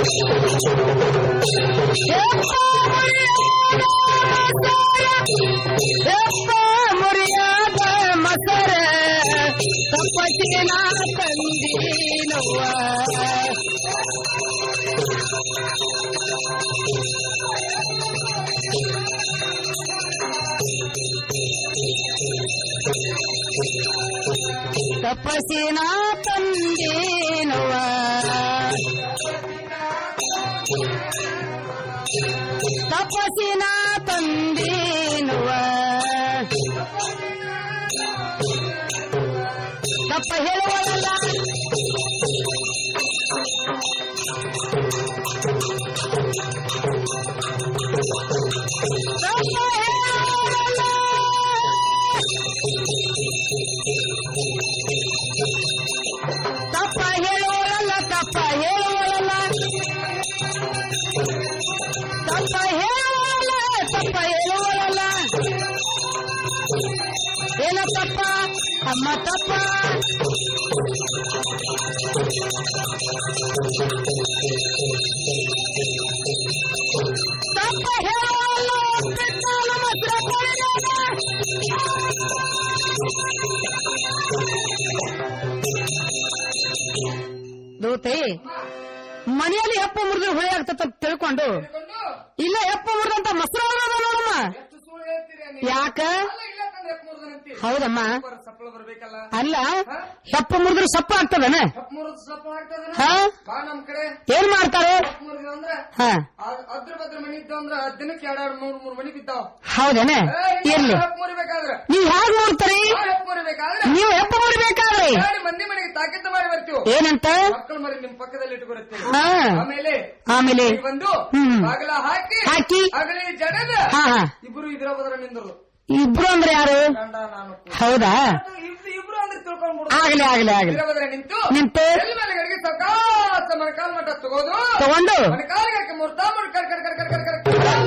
ಎಪ್ಪ ಮುರಿಯಾದ ಮಸರ ತಪ್ಪಟಿನ ತಂದೀನವ್ವ ತಪಸಿನ ತಂದೇನವ್ವ ತಪಸಿನ ತಂದೇನುವ ತಪ್ಪ ಹೇಳುವಲ್ಲ ತಪ್ಪ ಹೇಳುವಲ್ಲ ತಪ್ಪ ಹೇಳುವಲ್ಲ ತಪ್ಪ ಹೇಳುವಲ್ಲ ತಪ್ಪ ಹೇಳುವಲ್ಲ ಏನ ತಪ್ಪ ಅಮ್ಮ ತಪ್ಪ ತಪ್ಪ ಹೇಳುವಲ್ಲ ಕೃಷ್ಣನ ಮಾತ್ರ ದೂತೆ ಮನೆಯಲ್ಲಿ ಹೆಪ್ಪ ಮುರಿದ್ರೆ ಹುಳಿ ಆಗ್ತದ ತಿಳ್ಕೊಂಡು ಇಲ್ಲ ಹೆಪ್ಪ ಮುರಿದಂತ ಮೊಸರು ಅನ್ನೋದು ನೋಡಮ್ಮ ಯಾಕ ಹೌದಮ್ಮ ಅಲ್ಲ ಹೆಪ್ಪ ಮುರಿದ್ರೆ ಸಪ್ಪ ಆಗ್ತದನ ಹಾ? ನಮ್ ಕಡೆ ಏನ್ ಮಾಡ್ತಾರೆ ಮುರಿದ್ರು ಅಂದ್ರೆ ಹಾ ಅದ್- ಅದ್ರ ಬದ್ರ ಮನಿ ಇದ್ದಾವ ಅಂದ್ರ ದಿನಕ್ಕೆ ಎರಡೆರಡು ಮೂರ್ ಮೂರ್ ಮನಿ ಬಿದ್ದಾವ ಹೌದೇನ ಇರ್ಲಿ ಮುರಿಬೇಕಾದ್ರೆ ನೀವ್ ಹ್ಯಾಗ್ ನೋಡ್ತಾರಿ ಹೆಪ್ಪ ಮುರಿಬೇಕಾದ್ರೆ ನೀವು ಹೆಪ್ಪ ಮುರಿಬೇಕಾದ್ರೆ ಎರಡು ಮಂದಿ ಮನೆಗೆ ತಾಕಿತ್ತ ಮಾಡಿ ಬರ್ತೀವಿ ಏನಂತ ಮಕ್ಕಳು ಮರಿ ನಿಮ್ ಪಕ್ಕದಲ್ಲಿ ಇಟ್ಕೊಡುತ್ತೇವೆ ಹಾ. ಆಮೇಲೆ ಆಮೇಲೆ ಇಲ್ಲಿ ಬಂದು ಹ್ಮ್. ಬಾಗಿಲ ಹಾಕಿ ಹಾಕಿ. ಅಗಲಿ ಜಡದ ಹಾ, ಹಾ. ಇಬ್ರು ಇದ್ರ ಬದ್ರ ನಿಂದ್ರು ಇಬ್ರು ಅಂದ್ರೆ ಯಾರು ಗಂಡ ನಾನು ಹೌದಾ ಇಬ್ರು ಇಬ್ರು ಅಂದ್ರೆ ತಿಳ್ಕೊಂಡ್ಬಿಡು ಆಗ್ಲಿ ಆಗ್ಲಿ ಆಗ್ಲಿ ಇದ್ರ ಬದ್ರ ನಿಂತು ನಿಂತು ಎಲ್ಲಿ ಮೇಲೆ ಗಡಿಗೆ ಸಕಾಸ ಮೊಣಕಾಲ್ ಮಟ್ಟ ತಗೋದು ತಗೊಂಡು ಮೊಣಕಾಲಿಗೆ ಹಾಕಿ ಮುರ್ತಾ ಮುರ್ ಕರ್ ಕರ್ ಕರ್ ಕರ್ ಕರ್ ಕರ್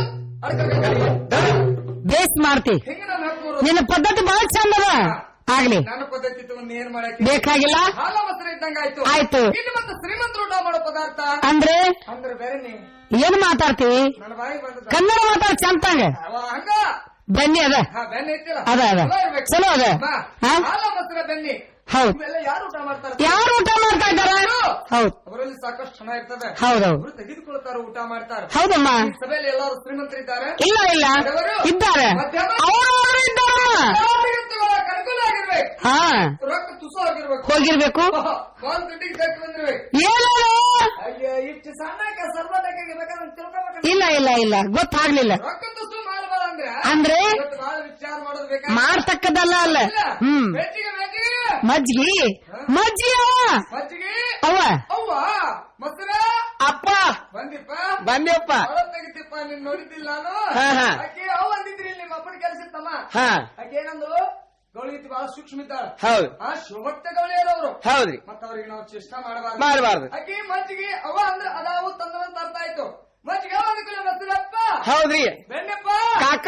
ಬೇಸ್ ಮಾಡ್ತಿ ಹಿಂಗೆ ನಮ್ಮ ಹಕ್ಕು ನಿನ್ನ ಪದ್ಧತಿ ಬಹಳ ಚಂದ ಅದ ಆಗ್ಲಿ ನನ್ನ ಪದ್ಧತಿ ತಗೊಂಡು ಏನ್ ಮಾಡಕ್ಕೆ ಬೇಕಾಗಿಲ್ಲ ಹಾಲ ಮೊಸರು ಇದ್ದಂಗ ಆಯ್ತು ಆಯ್ತು. ಇನ್ನು ಮತ್ತೆ ಶ್ರೀಮಂತರು ಊಟ ಮಾಡೋ ಪದಾರ್ಥ ಅಂದ್ರೆ ಅಂದ್ರೆ ಬೇರೆ ನೀ ಏನ್ ಮಾತಾಡ್ತೀವಿ ನನ್ನ ಬಾಯಿ ಬಂದದ ಕನ್ನಡ ಮಾತಾಡ್ ಚಂದಂಗ ಅವ ಹಂಗ ಬನ್ನಿ ಅದ ಹಾ ಬೆಣ್ಣೆ ಐತಿಲ್ಲ ಅದ, ಅದ. ಚಲೋ ಇರ್ಬೇಕು. ಚಲೋ ಅದ. ಬಾ. ಹಾ? ಹಾಲ ಮೊಸರ ಬೆಣ್ಣೆ ಹೌದ್ ಇವೆಲ್ಲ ಯಾರು ಊಟ ಮಾಡ್ತಾರೆ ಯಾರು ಊಟ ಮಾಡ್ತಾ ಇದ್ದಾರ ಹೌದ್ ಅವರಲ್ಲಿ ಸಾಕಷ್ಟು ಹಣ ಇರ್ತದೆ ಹೌದೌದು. ಅವರು ತೆಗೆದುಕೊಳ್ತಾರೆ ಊಟ ಮಾಡ್ತಾರೆ ಹೌದಮ್ಮ ಈ ಸಭೆಯಲ್ಲಿ ಎಲ್ಲರೂ ಶ್ರೀಮಂತರಿದ್ದಾರೆ ಇಲ್ಲ ಇಲ್ಲ ಬಡವರು? ಇದ್ದಾರೆ ಮಧ್ಯಮ? ಅವರು ಇದ್ದಾರಮ್ಮ ಎಲ್ಲರಿಗೂ ತಗೊಳ್ಳೋಕೆ ಅನುಕೂಲ ಆಗಿರ್ಬೇಕು ಹಾ ರೊಕ್ಕ ತುಸು ಆಗಿರ್ಬೇಕು ಹೋಗಿರ್ಬೇಕು ಕಾಲ್ ದುಡ್ಡಿಗೆ ಕಟ್ಟಿ ಬಂದಿರ್ಬೇಕು ಏನು ಅಯ್ಯೋ ಇಷ್ಟು ಸಣ್ಣಕ್ಕೆ ಸರ್ವದಕ್ಕೆ ಬೇಕಾದ್ರೆ ತಿಳ್ಕೊಬೇಕು ಇಲ್ಲ ಇಲ್ಲ ಇಲ್ಲ ಗೊತ್ತಾಗ್ಲಿಲ್ಲ ರೊಕ್ಕ ತುಸು ಮಾಡಬಾರ ಅಂದ್ರೆ ಅಂದ್ರೆ? ಇವತ್ತು ಬಹಳ ವಿಚಾರ ಮಾಡೋದು ಬೇಕಾ ಮಾಡ್ತಕ್ಕದಲ್ಲ ಅಲ್ಲ ಹ್ಮ್ ಬೆಚ್ಚಿಗೆ ಬೆಚ್ಚಿಗೆ ಮಜ್ಗಿ ಮಜ್ಜಿ ಅವ ಮಜ್ಜಿಗೆ ಅವ ಅವ್ವ ಮೊಸರ ಅಪ್ಪ ಬಂದಿಪ್ಪ ಬಂದ್ಯಪ್ಪ ಹೊರ ತೆಗಿತಿಪ್ಪ ನೀನ್ ನೋಡಿದ್ದಿಲ್ಲ ನಾನು ಹಾ, ಹಾ. ಆಕೆ ಅವ್ ಅಂದಿದ್ರಿ ಇಲ್ಲಿ ನಿಮ್ಮ ಅಪ್ಪನ ಕೆಲಸ ಇತ್ತಮ್ಮ ಹಾ ಆಕೆ ಏನಂದ್ರು ಗೌಳಿ ಇತ್ತು ಬಹಳ ಸೂಕ್ಷ್ಮ ಇದ್ದಾಳೆ ಹೌದು ಆ ಶಿವಭಕ್ತ ಗೌಳಿ ಅವರು ಹೌದ್ರಿ ಮತ್ತ ಅವ್ರಿಗೆ ನಾವು ಚೇಷ್ಟ ಮಾಡಬಾರ್ದು ಮಾಡಬಾರ್ದು ಆಕೆ ಮಜ್ಜಿಗೆ ಅವ ಅಂದ್ರೆ ಅದಾವು ತಂದಂತ ಅರ್ಥ ಆಯ್ತು ಮಜ್ಜಿಗೆ ಅವ ಅಂದ್ಕೂಡ್ಲೆ ಮೊಸರಪ್ಪ ಹೌದ್ರಿ ಬೆಣ್ಣೆಪ್ಪ ಕಾಕ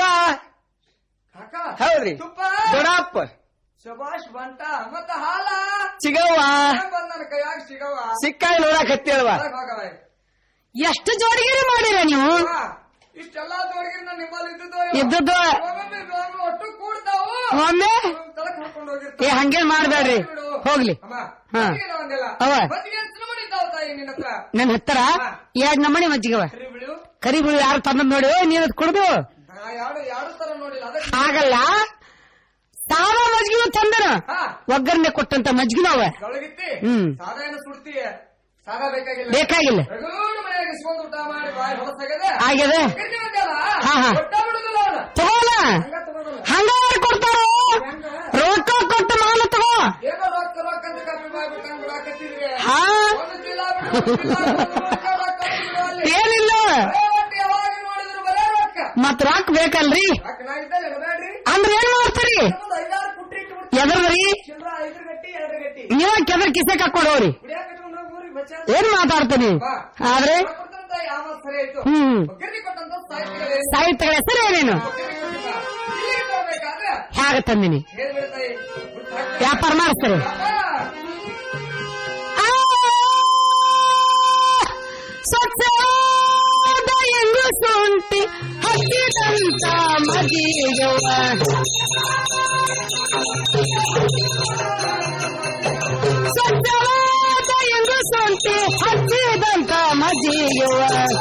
ಕಾಕ ಹೌದ್ರಿ ತುಪ್ಪ ದೊಡ್ಡಪ್ಪ ಶಬಾಷ್ ಬಂಟ ಮತ್ತ ಹಾಲ ಸಿಗವ್ವ ಏನ್ ಬಂದ್ ನನ್ನ ಕೈಯಾಗ ಸಿಗವ ಸಿಕ್ಕಾಗಿ ನೋಡಕ್ ಹತ್ತಿಯಲ್ವ ಭಾಗವ ಎಷ್ಟು ಜೋಡಿಗಿರಿ ಮಾಡಿರ ನೀವು ಇಷ್ಟೆಲ್ಲಾ ಜೋಡಿಗೆ ನಿಮ್ಮಲ್ಲಿ ಇದ್ದದ್ದು ಇದ್ದದ್ದು. ಒಮ್ಮೊಮ್ಮೆ ಇದ್ದವು ಒಟ್ಟು ಕೂಡ್ತಾವು ಒಮ್ಮೆ ತಲಕ್ ಹಾಕೊಂಡು ಏ ಹೋಗಿರ್ತಾವ ಹಂಗೇನ್ ಮಾಡ್ಬೇಡ್ರಿ ಹೋಗ್ಲಿ ಅಮ್ಮ ಹಾ. ಮಜ್ಜಿಗೆ ಒಂದಿಲ್ಲ ಅವ. ಮಜ್ಜಿಗೆ ಎಷ್ಟು ಮಣಿ ಇದ್ದಾವ ತಾಯಿ ನಿನ್ನ ಹತ್ರ ನನ್ ಹತ್ತರ ಎರಡ್ ನಮ್ಮನೆ ಮಜ್ಜಿಗವ ಕರಿ ಬಿಳು ಕರಿ ಬಿಳಿ ಯಾರು ತಂದ್ ನೋಡಿ ನೀನ್ ಅದ್ ಕುಡ್ದು ನಾ ಯಾರು ಯಾರು ತರ ನೋಡಿಲ್ಲ ಅದಕ್ಕೆ ಆಗಲ್ಲ ಸಾರ ಮಜ್ಗಿನ ತಂದನ ಹಾ. ಒಗ್ಗರಣೆ ಕೊಟ್ಟಂತ ಮಜ್ಗಿನವ ಒಳಗಿತ್ತಿ ಹ್ಮ್. ಸಾದಾ ಏನು ಸುಡ್ತೀಯ ಸಾದಾ ಬೇಕಾಗಿಲ್ಲ ಬೇಕಾಗಿಲ್ಲ. ರಗೂಡು ಮನೆಯಾಗ ಇಸ್ಕೊಂಡು ಊಟ ಮಾಡಿ ಬಾಯಿ ಹೊಲಸಾಗದೆ ಆಗ್ಯದ ಕರ್ಕಿ ಬಂದ್ಯಲ್ಲ, ಹಾ, ಹಾ. ಒಟ್ಟ ಬಿಡುದಿಲ್ಲ ಅವ್ನ. ತಗೋಲ ಹಂಗ ತಗೋದಲ್ಲ. ಹಂಗ ಯಾರು ಕೊಡ್ತಾರ ರೊಕ್ಕ ಕೊಟ್ಟು ಮಾಲ ತಗೋ ಏನೋ ರೊಕ್ಕ ರೊಕ್ಕ ಅಂತ ಕಮ್ಮಿ ಮಾಡ್ಬಿಟ್ಟು ಹಂಗ್ ಬಿಡಾಕತ್ತಿದ್ರಿ. ಹಾ ಒಂದು ಚೀಲ ಬಿಡು, ಒಂದು ಚೀಲ ಬಿಡು, ರೊಕ್ಕ ರೊಕ್ಕ ಬಿಡು ಅಲ್ಲಿ. ಏನಿಲ್ಲ ಬರೇ ಒಟ್ಟು ಯಾವಾಗ ನೋಡಿದ್ರು ಬರೇ ರೊಕ್ಕ. ಮತ್ ರೊಕ್ಕ ಬೇಕಲ್ರಿ ರೊಕ್ಕ ನಾ ಇದ್ದಲ್ಲಿ ಇಡಬೇಡ್ರಿ. ಅಂದ್ರ ಏನ್ ಮಾಡ್ತೀರಿ ಒಂದು ಐದಾರು ಪುಟ್ಟಿ ಇಟ್ಬಿಡ್ತೀನಿ. ಎದರ್ರಿ ಚಿಲ್ರ ಐದು ಗಟ್ಟಿ ಎರಡು ಗಟ್ಟಿ ನೀವ ಕೆದರ್ ಕಿಸೆ ಹಾಕೊಂಡವ್ರಿ ಕುಡಿಯಾಕ ಇಟ್ಕೊಂಡು ಹೋಗಿ ಊರಿಗೆ ಬಚ್ಚ. ಏನ್ ಮಾತಾಡ್ತೀನಿ ಆದ್ರೆ ರೊಕ್ಕ ಕೊಡ್ತಾರಂತ ಯಾವ ಸರಿ ಆಯ್ತು ಹ್ಮ್ ಒಗ್ಗರಣೆ ಕೊಟ್ಟಂತ ಸಾಹಿತ್ಯಗಳೇ ಸಾಹಿತ್ಯಗಳ ಹೆಸರು ಏನೇನು ಒಗ್ಗರಣೆ ಕೊಟ್ಟಿಲ್ಲ. ಇಲ್ಲಿಗೆ ಬರ್ಬೇಕಾದ್ರೆ ಹೇಗ ತಂದಿನಿ ಹೇಳ್ಬಿಡು ತಾಯಿ. ಬಿಟ್ಟು ಹಾಕ್ಬೇಡ. ವ್ಯಾಪಾರ ಮಾಡಿಸ್ತಾರೆ ಅಪ್ಪ, ಸ್ವಚ್ಛ ಮಜ್ಜಿಗೆವ್ವ ಸ್ವಚ್ಛವಾದ ಎಂದು ಸೊಂಟಿ ಹಚ್ಚಿದಂತ ಮಜ್ಜಿಗೆವ್ವ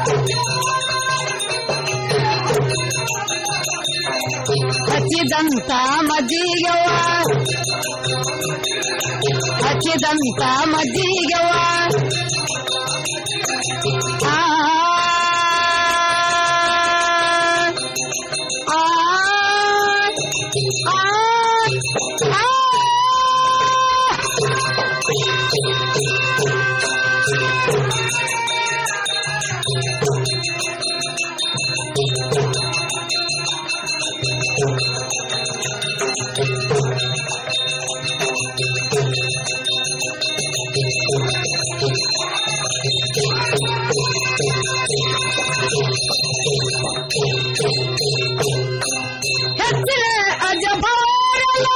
ಹಚ್ಚಿದಂತ ಮಜ್ಜಿಗೆವ್ವ ಹಚ್ಚಿದಂತ ಮಜ್ಜಿಗೆವ್ವ ಆ ಆ ಆ ಆ ಹೆಚ್ಚಿನ ಅಜಬಾರಲ್ಲ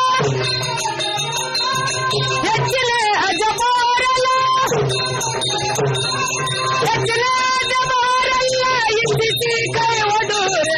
ಹೆಚ್ಚಿನ ಅಜಬಾರಲ್ಲ ಹೆಚ್ಚಿನ ಅಜಬಾರಲ್ಲ ಇಟ್ಟಿಸಿ ಕೈ ಒಡೂರ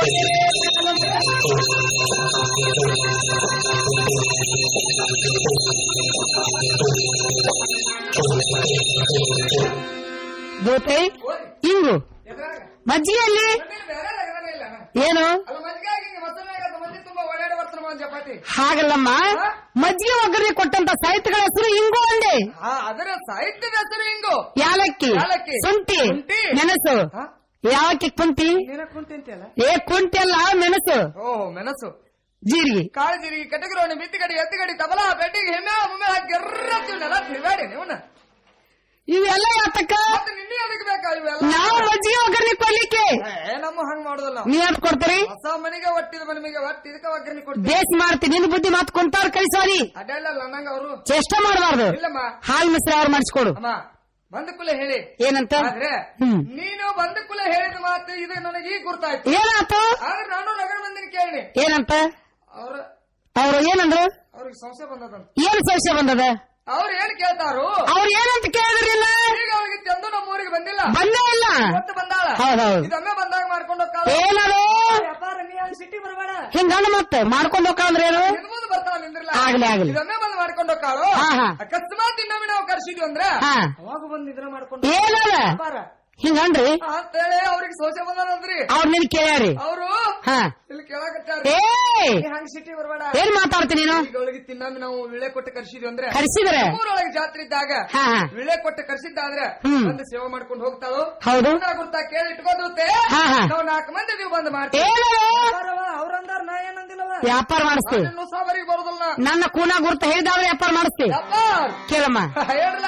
ದೋತೆ ಹಿಂಗು ಮಜ್ಜಿಗೆಯಲ್ಲಿ ಏನು ಅಲ್ಲ ಮಜ್ಜಿಗೆ ಮೊಸರಿನಾಗ ಮಂದಿ ತುಂಬಾ ಓಡಾಡಿ ಬರ್ತಾರ ಒಂದ್ ಚಪಾತಿ ಹಾಗಲ್ಲಮ್ಮ ಮಜ್ಜಿಗೆ ಒಗ್ಗರಣೆ ಕೊಟ್ಟಂತ ಸಾಹಿತ್ಯಗಳ ಹೆಸರು ಹಿಂಗು ಅಂದೆ ಹಾ ಅದರ ಸಾಹಿತ್ಯದ ಹೆಸರು ಹಿಂಗು ಯಾಲಕ್ಕಿ ಯಾಲಕ್ಕಿ. ಶುಂಠಿ ಶುಂಠಿ. ಮೆಣಸು ಯಾವಕ್ಕೆ ಕುಂಟಿ ನೀನ ಕುಂತಿಂತಿಯಲ್ಲ ಏ ಕುಂಟಿ ಅಲ್ಲ ಮೆಣಸು ಓಹ್ ಮೆಣಸು ಜೀರಿಗೆ ಕಾಳು ಜೀರಿಗೆ ಕಟಗಿರೋಣಿ ಬಿತ್ತಿಗಡಿ ಎತ್ತಿಗಡಿ ತಬಲ ಬೆಟ್ಟಿಗೆ ಹೆಮ್ಮೆ ಮುಮ್ಮೆ ಹಾಕಿ ಎರ್ರತ್ತಿವನ್ನೆಲ್ಲ ತಿರುಗಾಡಿ ನೀವನ್ನ ಇವೆಲ್ಲ ಯಾತಕ್ಕ ಮತ್ತೆ ನಿನ್ನೆ ಅದಕ್ಕೆ ಬೇಕಾ ಇವೆಲ್ಲ ನಾವು ಮಜ್ಜಿಗೆ ಒಗ್ಗರಣೆ ಕೊಡ್ಲಿಕ್ಕೆ ಏ ನಮ್ಮ ಹಂಗ್ ಮಾಡೋದಲ್ಲ ನೀ ಯಾವ್ದು ಕೊಡ್ತೀರಿ ಹೊಸ ಮನೆಗೆ ಒಟ್ಟಿದ ಮನೆಗೆ ಒಟ್ಟು ಇದಕ್ಕೆ ಒಗ್ಗರಣೆ ಕೊಡ್ತೀವಿ ಬೇಸ್ ಮಾಡ್ತೀನಿ ನಿನ್ ಬುದ್ಧಿ ಮಾತು ಕುಂತಾರ ಕಳಿಸೋರಿ ಅದೆಲ್ಲ ನಂಗ ಅವರು ಚೇಷ್ಟ ಮಾಡಬಾರ್ದು ಇಲ್ಲಮ್ಮ ಹಾಲ್ ಮಿಶ್ರ ಅವ್ರು ಮಾಡಿಸ್ಕೊಡು ಅಮ್ಮ ಬಂದ ಕುಲೆ ಹೇಳಿ ಏನಂತ ಆದ್ರೆ ಹ್ಮ್. ನೀನು ಬಂದ ಕುಲೆ ಹೇಳಿದ ಮಾತು ಇದು ನನಗೆ ಈಗ ಗುರ್ತಾಯ್ತು ಏನಾತು ಆದ್ರೆ ನಾನು ನಗರ ಮಂದಿನ ಕೇಳಿ ಏನಂತ ಅವ್ರ ಅವ್ರು ಏನಂದ್ರು ಅವ್ರಿಗೆ ಸಂಶಯ ಬಂದದಂತ ಏನ್ ಸಂಶಯ ಬಂದದ ಅವ್ರು ಏನ್ ಕೇಳ್ತಾರು ಅವ್ರು ಏನಂತ ಕೇಳಿದ್ರಿಲ್ಲ ಈಗ ಅವ್ರಿಗೆ ತಂದು ನಮ್ಮ ಊರಿಗೆ ಬಂದಿಲ್ಲ ಬಂದೇ ಇಲ್ಲ ಇವತ್ತು ಬಂದಾಳ ಹೌದೌದು. ಇದೊಮ್ಮೆ ಬಂದಾಗ ಮಾಡ್ಕೊಂಡು ಹೋಗ್ತಾಳ ಏನದು ವ್ಯಾಪಾರ ನೀ ಅಲ್ಲಿ ಸಿಟಿ ಬರಬೇಡ ಹಿಂಗಣ್ಣ ಮತ್ತೆ ಮಾಡ್ಕೊಂಡು ಹೋಗ್ಕಂದ್ರೆ ಏನು ಮುಂದೆ ಬರ್ತಾಳ ನಿಂದ್ರಲ್ಲ ಆಗ್ಲಿ, ಆಗ್ಲಿ. ಇದೊಮ್ಮೆ ಬಂದು ಮಾಡ್ಕೊಂಡು ಹೋಗ್ತಾಳು ಹಾ, ಹಾ. ಅಕಸ್ಮಾತ್ ಇನ್ನೊಮ್ಮೆ ನಾವು ಕರ್ಸಿದ್ವಿ ಅಂದ್ರೆ ಹಾ. ಅವಾಗ ಬಂದು ಇದ್ರ ಮಾಡ್ಕೊಂಡು ಏನದ ವ್ಯಾಪಾರ ಹಿಂಗನ್ರಿ ಅಂತೇಳಿ ಅವ್ರಿಗೆ ಸೋಚ ಬಂದಾರಂದ್ರಿ ಅವ್ರು ನಿನ್ ಕೇಳ್ಯಾರಿ ಅವರು ಹಾ ಇಲ್ಲಿ ಕೇಳಕತ್ತಾರ ಏ ಹಂಗ ಸಿಟಿ ಬರಬೇಡ ಏನ್ ಮಾತಾಡ್ತೀನಿ ನೀನು ಈಗ ಅವಳಿಗೆ ತಿನ್ನೊಮ್ಮೆ ನಾವು ವಿಳೆ ಕೊಟ್ಟು ಕರ್ಸಿದ್ವಿ ಅಂದ್ರೆ ಕರ್ಸಿದ್ರೆ? ಊರೊಳಗೆ ಜಾತ್ರೆ ಇದ್ದಾಗ ಹಾ, ಹಾ. ವಿಳೆ ಕೊಟ್ಟು ಕರ್ಸಿದ್ದಾದ್ರೆ ಹ್ಮ್. ಬಂದು ಸೇವೆ ಮಾಡ್ಕೊಂಡು ಹೋಗ್ತಾಳು ಹೌದು. ಗುರ್ತಾ ಕೇಳಿ ಇಟ್ಕೋದಿರುತ್ತೆ ಹಾ, ಹಾ. ನಾವು ನಾಲ್ಕು ಮಂದಿ ನೀವು ಬಂದು ಮಾಡ್ತೀವಿ ಏನದು? ಅವ್ರಂದಾರ ನಾ ಏನಂದಿಲ್ಲವ ವ್ಯಾಪಾರ ಮಾಡಿಸ್ತೀವಿ ಇನ್ನೂ ಸಾಬರಿಗೆ ಬರೋದಿಲ್ಲ ನನ್ನ ಕೂನ ಗುರ್ತ ಹೇಳಿದಾದ್ರೆ ವ್ಯಾಪಾರ ಮಾಡಿಸ್ತೀವಿ ವ್ಯಾಪಾರ ಕೇಳಮ್ಮ ಹೇಳ್ರಲ್ಲ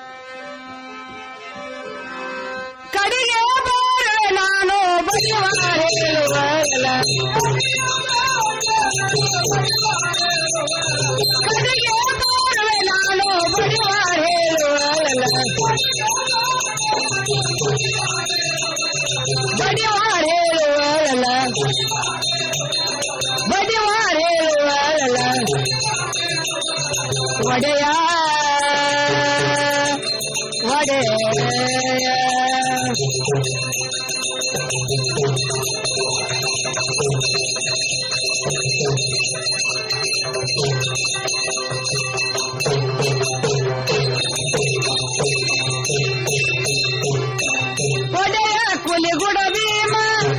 ಕಡಿಗೆ ಬಾರೆ ನಾನು ಬಡಿವಾರ ಹೇಳುವಲ್ಲ ಕಡಿಗೆ ಬಾರೆ ನಾನು ಬಡಿವಾರ ಹೇಳುವಲ್ಲ ಬಡಿವಾರ ಹೇಳುವಲ್ಲ ಬಡಿವಾರ ಹೇಳುವಲ್ಲ ಒಡೆಯ ಒಡೆಯ ಒಡೆಯ ಕುಲಿಗುಡ ಭೀಮ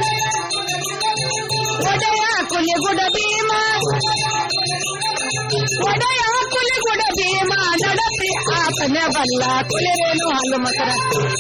ಒಡೆಯ ಕುಲಿಗುಡ ಭೀಮ ಒಡೆಯ ಕುಲಿಗುಡ ಭೀಮ ನಡಪಿ ಆತನ ಬಲ್ಲ ಕುಲಿರೇನು ಹಲ್ಲು ಮಕರ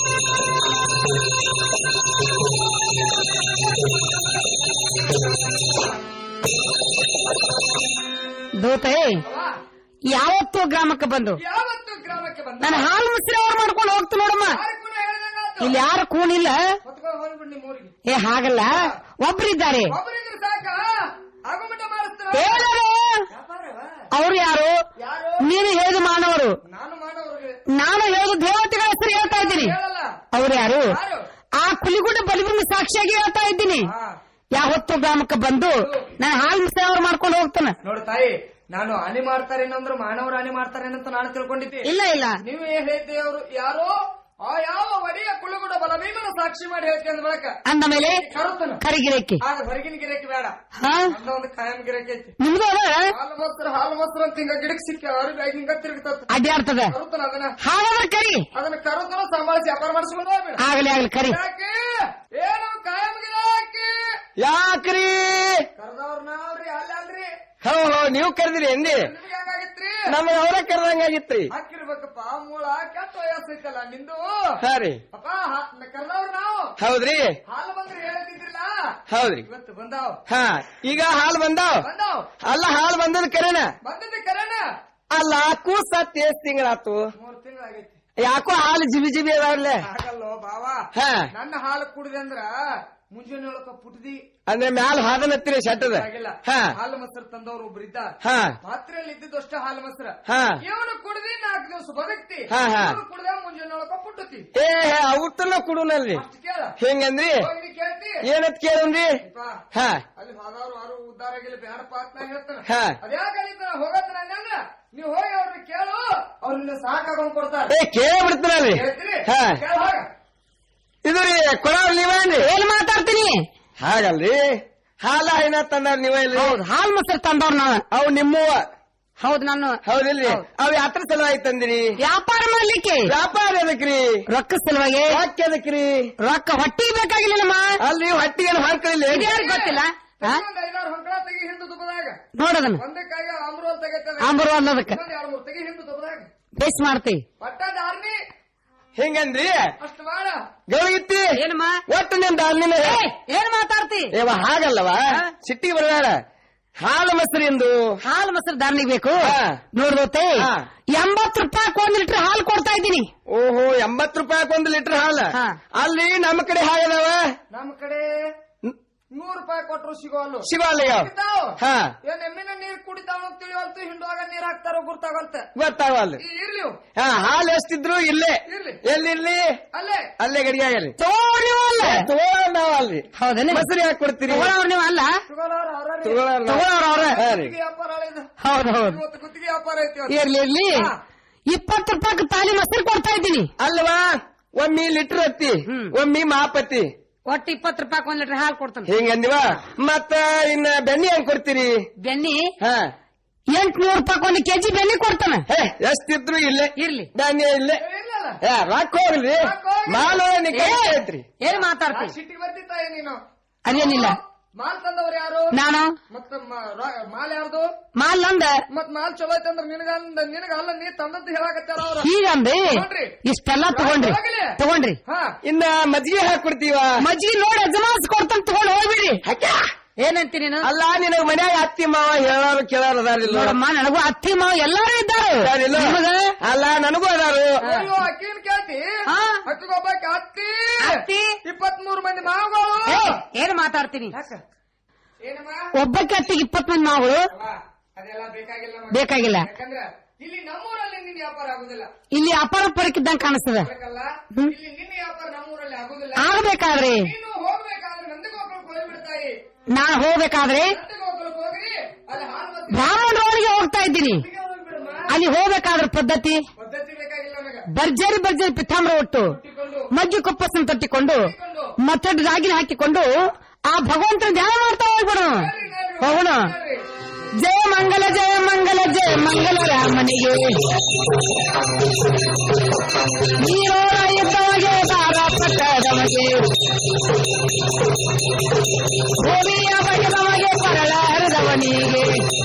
ದೂತೆ ಯಾವತ್ತೂ ಗ್ರಾಮಕ್ಕೆ ಬಂದು ಯಾವತ್ತು ಗ್ರಾಮಕ್ಕೆ ಬಂದ ನಾನು ಹಾಲು ಮುಸ್ರಿ ಅವ್ರು ಮಾಡ್ಕೊಂಡು ಹೋಗ್ತು ನೋಡಮ್ಮ ಇಲ್ಲಿ ಯಾರು ಕೂಣಿಲ್ಲ ಹೊತ್ಕೊಂಡು ಹೋಗ್ಬಿಡ್ ನಿಮ್ಮ ಊರಿಗೆ ಏ ಹಾಗಲ್ಲ ಒಬ್ರಿದ್ದಾರೆ ಒಬ್ಬರಿದ್ರೆ ಸಾಕ ಆಗುಮಟ ಮಾಡಿಸ್ತಾರ ಏನದು? ಅವ್ರು ಯಾರು ನೀನು ಹೇಳಿದ ಮಾನವರು ನಾನು ಮಾಡೋರಿಗೆ ನಾನು ಹೇಳಿದ ದೇವತೆಗಳ ಹೆಸರು ಹೇಳ್ತಾ ಇದ್ದೀನಿ ಹೇಳಲ್ಲ ಅವ್ರು ಯಾರು ಯಾರು? ಆ ಕುಲಿಗುಡ್ಡ ಬಲಿಬ್ರನ್ನ ಸಾಕ್ಷಿಯಾಗಿ ಹೇಳ್ತಾ ಇದ್ದೀನಿ ಯಾವತ್ತು ಗ್ರಾಮಕ್ಕೆ ಬಂದು ನಾನು ಹಾಲು ಮುಸ್ರಿ ಅವ್ರು ಮಾಡ್ಕೊಂಡು ಹೋಗ್ತಾನೆ ನೋಡು ತಾಯಿ ನಾನು ಹಾನಿ ಮಾಡ್ತಾರೇನೋ ಅಂದ್ರೆ ಮಾನವರು ಹಾನಿ ಮಾಡ್ತಾರೇನಂತ ನಾನು ತಿಳ್ಕೊಂಡಿದ್ದೆ ಇಲ್ಲ ಇಲ್ಲ ನೀವು ಏನ್ ಹೇಳಿದ್ದೆ ಅವರು ಯಾರೋ ಆ ಯಾವ ಒಡೆಯ ಕುಳ್ಳುಗುಡ ಬಲಭೀಮನ ಸಾಕ್ಷಿ ಮಾಡಿ ಹೇಳ್ತೀನಿ ಅಂದ ಬಳಕ ಅಂದ ಮೇಲೆ ಕರುತ್ತನು ಕರಿಗಿರಕ್ಕೆ ಆಗ ಹೊರಗಿನ ಗಿರಕ್ಕೆ ಬೇಡ ಹಾ ಅಂದ ಒಂದು ಕಾಯಂ ಗಿರಕ್ಕೆ ಐತಿ ನಿಮ್ದು ಅದ ಹಾಲು ಮೊಸರು ಹಾಲು ಮೊಸರು ಅಂತ ಹಿಂಗ ಗಿಡಕ್ ಸಿಕ್ಕ ಅವ್ರಿಗೆ ಹಿಂಗ ತಿರುಗ್ತದ ಅಡ್ಡಾಡ್ತದ ಕರುತ್ತನ ಅದನ್ನ ಹಾಗಾದ್ರೆ ಕರಿ ಅದನ್ನ ಕರುತ್ತನ ಸಂಭಾಳಿಸಿ ವ್ಯಾಪಾರ ಮಾಡಿಸ್ಕೊಂಡು ಹೋಗ್ಬೇಡ ಆಗ್ಲಿ ಆಗ್ಲಿ ಕರಿ ಯಾಕೆ ಏನು ಕಾಯಂ ಗಿರಾಕಿ ಯಾಕ್ರಿ ಕರ್ದವ್ರ ನಾವ್ರಿ ಅಲ್ಲ ಅಲ್ರಿ ಹೋ ಹೋ ನೀವು ಕರೆದಿರಿ ಎಂದಿ ನಿಮ್ಗೆ ಹೆಂಗಾಗಿತ್ರಿ ನಮಗೆ ಅವರ ಕರೆದಂಗಾಗಿತ್ರಿ ಹಾಕಿರ್ಬೇಕಪ್ಪ ಮೂಳ ಕೆಟ್ಟ ವಯಸ್ಸೈತಲ್ಲ ನಿಂದು ಹಾ ರೀ ಅಪ್ಪ ಕರ್ದವ್ರ ನಾವು ಹೌದ್ರಿ ಹಾಲು ಬಂದ್ರೆ ಹೇಳತಿದ್ರಿಲ್ಲ ಹೌದ್ರಿ ಇವತ್ತು ಬಂದಾವ್ ಹಾ ಈಗ ಹಾಲು ಬಂದಾವ್ ಬಂದಾವ್ ಅಲ್ಲ ಹಾಲು ಬಂದದ ಕರೆನ ಬಂದದ್ದೆ ಕರೆನ ಅಲ್ಲ ಕೂಸ ಎಷ್ಟ್ ತಿಂಗಳಾತು ಮೂರ್ ತಿಂಗಳಾಗೈತಿ ಯಾಕೋ ಹಾಲು ಜಿಬಿ ಜಿಬಿ ಅದಾವ್ರಲ್ಲೇ ಆಗಲ್ಲೋ ಬಾವ ಹಾ. ನನ್ನ ಹಾಲು ಕುಡಿದೆ ಅಂದ್ರ ಮುಂಜಾನೆ ಒಳಕ ಪುಟ್ದಿ ಅಂದ್ರೆ ಮ್ಯಾಲ ಹಾದನತ್ತಿರಿ ಶೆಟ್ಟದ ಆಗಿಲ್ಲ ಹಾ ಹಾಲು ಮೊಸರು ತಂದವ್ರು ಒಬ್ರು ಇದ್ದ ಹಾ ಪಾತ್ರೆಯಲ್ಲಿ ಇದ್ದಿದ್ದು ಅಷ್ಟೇ ಹಾಲು ಮೊಸರು ಹಾ. ಇವನು ಕುಡ್ದಿ ನಾಲ್ಕು ದಿವಸ ಬದುಕ್ತಿ ಹಾ, ಹಾ. ಇವನು ಕುಡ್ದ ಮುಂಜಾನೆ ಒಳಕ ಪುಟ್ಟತಿ ಏ ಔಟಲ್ಲ ಕುಡುನಲ್ರಿ ಕೇಳ ಹೆಂಗಂದ್ರಿ ಹೋಗಿ ನೀ ಕೇಳ್ತಿ ಏನತ್ ಕೇಳನ್ರಿ ಯಪ್ಪ, ಹಾ ಅಲ್ಲಿ ಹೋದವ್ರು ಯಾರು ಉದ್ದಾರ ಆಗಿಲ್ಲ ಬೇಡಪ್ಪ ಅಂತ ನಾ ಹೇಳ್ತಾನೆ ಹಾ. ಅದ್ಯಾಕಲಿತ ಹೋಗತ್ತ ನಂಗಂದ್ರ ನೀವು ಹೋಗಿ ಅವ್ರನ್ನ ಕೇಳು ಅವ್ರನ್ನ ಸಾಕಾಗೊಂಡ್ ಕೊಡ್ತಾರೆ ಏ ಕೇಳ ಬಿಡ್ತೀನಲ್ರಿ ಹೇಳ್ತೀರಿ ಹಾ ಕೇಳ ಹೋಗ ಇದು ರೀ ಕೊಡವ್ರ ನೀವೇನ್ರಿ ಏನ್ ಮಾತಾಡ್ತೀನಿ ಹಾಗಲ್ರಿ ಹಾಲ ಏನ ತಂದಾರ ನೀವ ಇಲ್ರಿ ಹೌದು ಹಾಲ್ ಮೊಸರು ತಂದವ್ರ ನಾವ ಅವು ನಿಮ್ಮವ ಹೌದು ನಾನು ಹೌದಿಲ್ರಿ ಅವ್ ಯಾತ್ರ ಸಲುವಾಗಿ ತಂದಿರಿ ವ್ಯಾಪಾರ ಮಾಡ್ಲಿಕ್ಕೆ ವ್ಯಾಪಾರ ಎದಕ್ರಿ ರೊಕ್ಕ ಸಲುವಾಗಿ ಯಾಕೆ ಎದಕ್ರಿ ರೊಕ್ಕ ಹೊಟ್ಟಿ ಬೇಕಾಗಿಲ್ಲಮ್ಮ ಅಲ್ರಿ ಹೊಟ್ಟಿಗೆ ಹಾಕ್ಲಿಲ್ಲ ಇದ್ಯಾರಿಗ್ ಗೊತ್ತಿಲ್ಲ ಹಾ? ಒಂದ್ ಐದಾರು ಹೊಂಕಳ ತೆಗಿ ಹಿಂದು ತುಪ್ಪದಾಗ ನೋಡದನ್ನ ಒಂದಕ್ಕಾಗಿ ಅಮರೋಲ್ ತೆಗಿತದೆ ಆಂಬರು ಅನ್ನೋದಕ್ಕೆ ಇನ್ನೊಂದ್ ಎರಡು ಮೂರು ತೆಗಿ ಹಿಂದು ತುಪ್ಪದಾಗ ಬೇಸ್ ಮಾಡ್ತೀವಿ ಒಟ್ಟದ ಆರ್ಮಿ ಹೆಂಗಂದ್ರಿ ಅಷ್ಟು ಮಾಡ ಗೌರಿಗಿತ್ತಿ ಏನಮ್ಮ ಒಟ್ಟು ನಿಮ್ ದಾಲ್ನಿನ ಏನ್ ಮಾತಾಡ್ತಿ ಏವ ಹಾಗಲ್ಲವ ಸಿಟ್ಟಿಗೆ ಬರಬೇಡ ಹಾಲು ಮೊಸರಿಂದು ಹಾಲು ಮೊಸರು ದಾರ್ನಿಗೆ ಬೇಕು ಹಾ. ನೋಡ್ಬೋತೆ ಹಾ. ಎಂಬತ್ತು ರೂಪಾಯಿ ಒಂದ್ ಲೀಟರ್ ಹಾಲು ಕೊಡ್ತಾ ಇದ್ದೀನಿ ಓಹೋ ಎಂಬತ್ ರೂಪಾಯಿ ಒಂದು ಲೀಟರ್ ಹಾಲು ಹಾ. ಅಲ್ಲಿ ನಮ್ಮ ಕಡೆ ಹಾಗದವ ನಮ್ಮ ಕಡೆ ನೂರು ರೂಪಾಯಿ ಕೊಟ್ರು ಸಿಗೋಲ್ಲು ಸಿಗೋಲ್ಲ ಯಾವ ಸಿಗ್ತಾವ್? ಹಾ ಏನ್ ಎಮ್ಮಿನ ನೀರ್ ಕುಡಿತಾವ ಅಂತ ತಿಳಿವಲ್ತು ಹಿಂಡುವಾಗ ನೀರ್ ಹಾಕ್ತಾರೋ ಗುರ್ತಾಗಲ್ತ ಗೊತ್ತಾವಲ್ಲ ಈ ಇರ್ಲಿ ಇವು. ಹಾ ಹಾಲು ಎಷ್ಟಿದ್ರು ಇಲ್ಲೇ ಇರ್ಲಿ ಎಲ್ಲಿರ್ಲಿ ಅಲ್ಲೇ ಅಲ್ಲೇ ಗಡಿಯಾಗಲ್ಲಿ ತಗೋರಿವಲ್ಲ ತಗೊಳ್ಳೋಣವಲ್ರಿ ಹೌದೇನೆ ಮೊಸರು ಯಾಕೆ ಕೊಡ್ತೀರಿ ತಗೊಳ್ಳೋರು ನೀವು ಅಲ್ಲ ತಗೊಳ್ಳೋರು ಅವ್ರೇ. ತಗೊಳ್ಳೋಣ ತಗೊಳ್ಳೋರು ಅವ್ರ ಹಾ ರೀ ಗುತ್ತಿಗೆ ವ್ಯಾಪಾರ ಆಳಿದ. ಹೌದು ಹೌದು ಇವತ್ತು ಗುತ್ತಿಗೆ ವ್ಯಾಪಾರ ಐತಿ ಇವತ್ತು. ಇರ್ಲಿ ಇರ್ಲಿ ಹಾ. ಇಪ್ಪತ್ತು ರೂಪಾಯಿ ತಾಲಿ ಮೊಸರು ಕೊಡ್ತಾ ಇದ್ದೀನಿ ಅಲ್ವಾ ಒಮ್ಮಿ ಲೀಟರ್ ಹತ್ತಿ ಒಮ್ಮಿ ಮಾಪತಿ ಒಟ್ಟು ಇಪ್ಪತ್ತು ರೂಪಾಯಿ ಒಂದ್ ಲೀಟರ್ ಹಾಲು ಕೊಡ್ತಾನೆ ಹಿಂಗಂದಿವ ಮತ್ತ ಇನ್ನ ಬೆಣ್ಣೆ ಹೆಂಗ್ ಕೊಡ್ತೀರಿ ಬೆನ್ನಿ ಹಾ ಎಂಟ್ನೂರು ರೂಪಾಯಿ ಒಂದು ಕೆಜಿ ಬೆನ್ನಿ ಕೊಡ್ತಾನೆ ಹೇ ಎಷ್ಟಿದ್ರು ಇಲ್ಲೇ ಇರ್ಲಿ ಧಾನ್ಯ ಇಲ್ಲೇ ಇರ್ಲಲ್ಲ? ಏ ರಾಕ್ ಹೋಗ್ಲಿ ರಾಕ್ ಹೋಗ್ಲಿ. ಮಾಲು ಐತ್ರಿ ಏನ್ ಆ ಮಾತಾಡ್ತಿ ಸಿಟ್ಟಿಗೆ ಬರ್ತಿತ್ತ ಏನ್ ನೀನು ಅದೇನಿಲ್ಲ ಮಾಲ್ ತಂದವ್ರು ಯಾರು ನಾನು ಮತ್ತ ಮ- ರ- ಮಾಲ್ ಯಾರ್ದು ಮಾಲ್ ನಂದ ಮತ್ ಮಾಲ್ ಚಲೋ ಐತೆ ಅಂದ್ರೆ ನಿನಗ ಅಂದ- ನಿನಗ ಅಲ್ಲ ನೀ ತಂದದ್ದು ಹೇಳಕತ್ತಾರ ಅವ್ರ ಹೀಗಂದ್ರಿ ತಗೊಂಡ್ರಿ. ಇಷ್ಟೆಲ್ಲ ತಗೊಂಡ್ರಿ ಹೋಗ್ಲಿ. ತಗೊಂಡ್ರಿ ಹಾ ಇನ್ನ ಮಜ್ಜಿಗೆ ಹಾಕೊಡ್ತೀವ ಮಜ್ಜಿಗೆ ನೋಡಿ ಯಜಮಾನ್ಸ್ ಕೊಡ್ತಾನೆ ತಗೊಂಡ್ ಹೋಗ್ಬಿಡಿ ಏನಂತಿ ನೀನು ಅಲ್ಲ ನಿನಗ್ ಮನ್ಯಾಗ ಅತ್ತಿ ಮಾವ ಹೇಳೋರು ಕೇಳೋರು ಅದಾರಿಲ್ಲ ನೋಡಮ್ಮ ನನಗೂ ಅತ್ತಿ ಮಾವ ಎಲ್ಲಾರು ಇದ್ದಾರೆ ಅದಾರಿಲ್ಲ? ನಿಮಗ ಅಲ್ಲ ನನಗೂ ಅದಾರು ಅಯ್ಯೋ ಅಕ್ಕಿನ ಕೇಳ್ತಿ ಹಾ. ಹತ್ತಿಗೊಬ್ಬಾಕಿ ಅತ್ತಿ ಅತ್ತಿ? ಇಪ್ಪತ್ ಮೂರು ಮಂದಿ ಮಾವುಗಳು ಏ, ಏನ್ ಮಾತಾಡ್ತೀನಿ ಯಾಕ? ಏನಮ್ಮ ಒಬ್ಬಕ್ಕೆ ಅತ್ತಿಗೆ ಇಪ್ಪತ್ ಮಂದಿ ಮಾವುಗಳು ಅವ್ವ, ಅದೆಲ್ಲ ಬೇಕಾಗಿಲ್ಲ ನಮಗೆ. ಬೇಕಾಗಿಲ್ಲ ಯಾಕಂದ್ರೆ ಇಲ್ಲಿ ನಮ್ಮೂರಲ್ಲಿ ನಿನ್ನ ವ್ಯಾಪಾರ ಆಗುದಿಲ್ಲ ಇಲ್ಲಿ ಅಪಾರ ಪರಕ್ಕಿದ್ದಂಗ ಕಾಣಿಸ್ತದ ಬೇಕಲ್ಲ ಇಲ್ಲಿ ನಿನ್ನ ವ್ಯಾಪಾರ ನಮ್ಮೂರಲ್ಲಿ ಆಗುದಿಲ್ಲ ಆಗ್ಬೇಕಾದ್ರಿ ನೀನು ಹೋಗ್ಬೇಕಾದ್ರೆ ನಂದಗೋಕುಲಕ್ಕೆ ಹೋಗಿ ಬಿಡ್ತಾಯಿ ನಾನ್ ಹೋಗ್ಬೇಕಾದ್ರೆ ನಂದಗೋಕುಲಕ್ಕೆ ಹೋಗ್ರಿ ಅಲ್ಲಿ ಹಾಲು ಮತ್ತೆ ಬ್ರಾಹ್ಮಣರೊಳಗೆ ಹೋಗ್ತಾ ಇದ್ದೀನಿ ಹೋಗ್ಬಿಡಮ್ಮ ಅಲ್ಲಿ ಹೋಗ್ಬೇಕಾದ್ರ ಪದ್ಧತಿ ಪದ್ಧತಿ ಬೇಕಾಗಿಲ್ಲ ನನಗೆ ಭರ್ಜರಿ ಭರ್ಜರಿ ಪಿತಾಂಬ್ರ ಒಟ್ಟು ಮಜ್ಜಿ ಕುಪ್ಪಸನ್ ತಟ್ಟಿಕೊಂಡು ಮತ್ತೊಂದು ರಾಗಿನ ಹಾಕಿಕೊಂಡು ಆ ಭಗವಂತನ ಧ್ಯಾನ ಮಾಡ್ತಾ ಹೋಗ್ಬಿಡು ಹೋಗೋಣ ಜಯ ಮಂಗಲ ಜಯ ಮಂಗಲ ಜಯ ಮಂಗಲ ರಾಮನಿಗೆ ನೀರೋರಾಯುತ್ತವಗೆ ತಾರಾಪಟ್ಟದವಗೆ ಭೂಮಿಯ ಬಗೆದವಗೆ ಪರಳ ಹರಿದವನಿಗೆ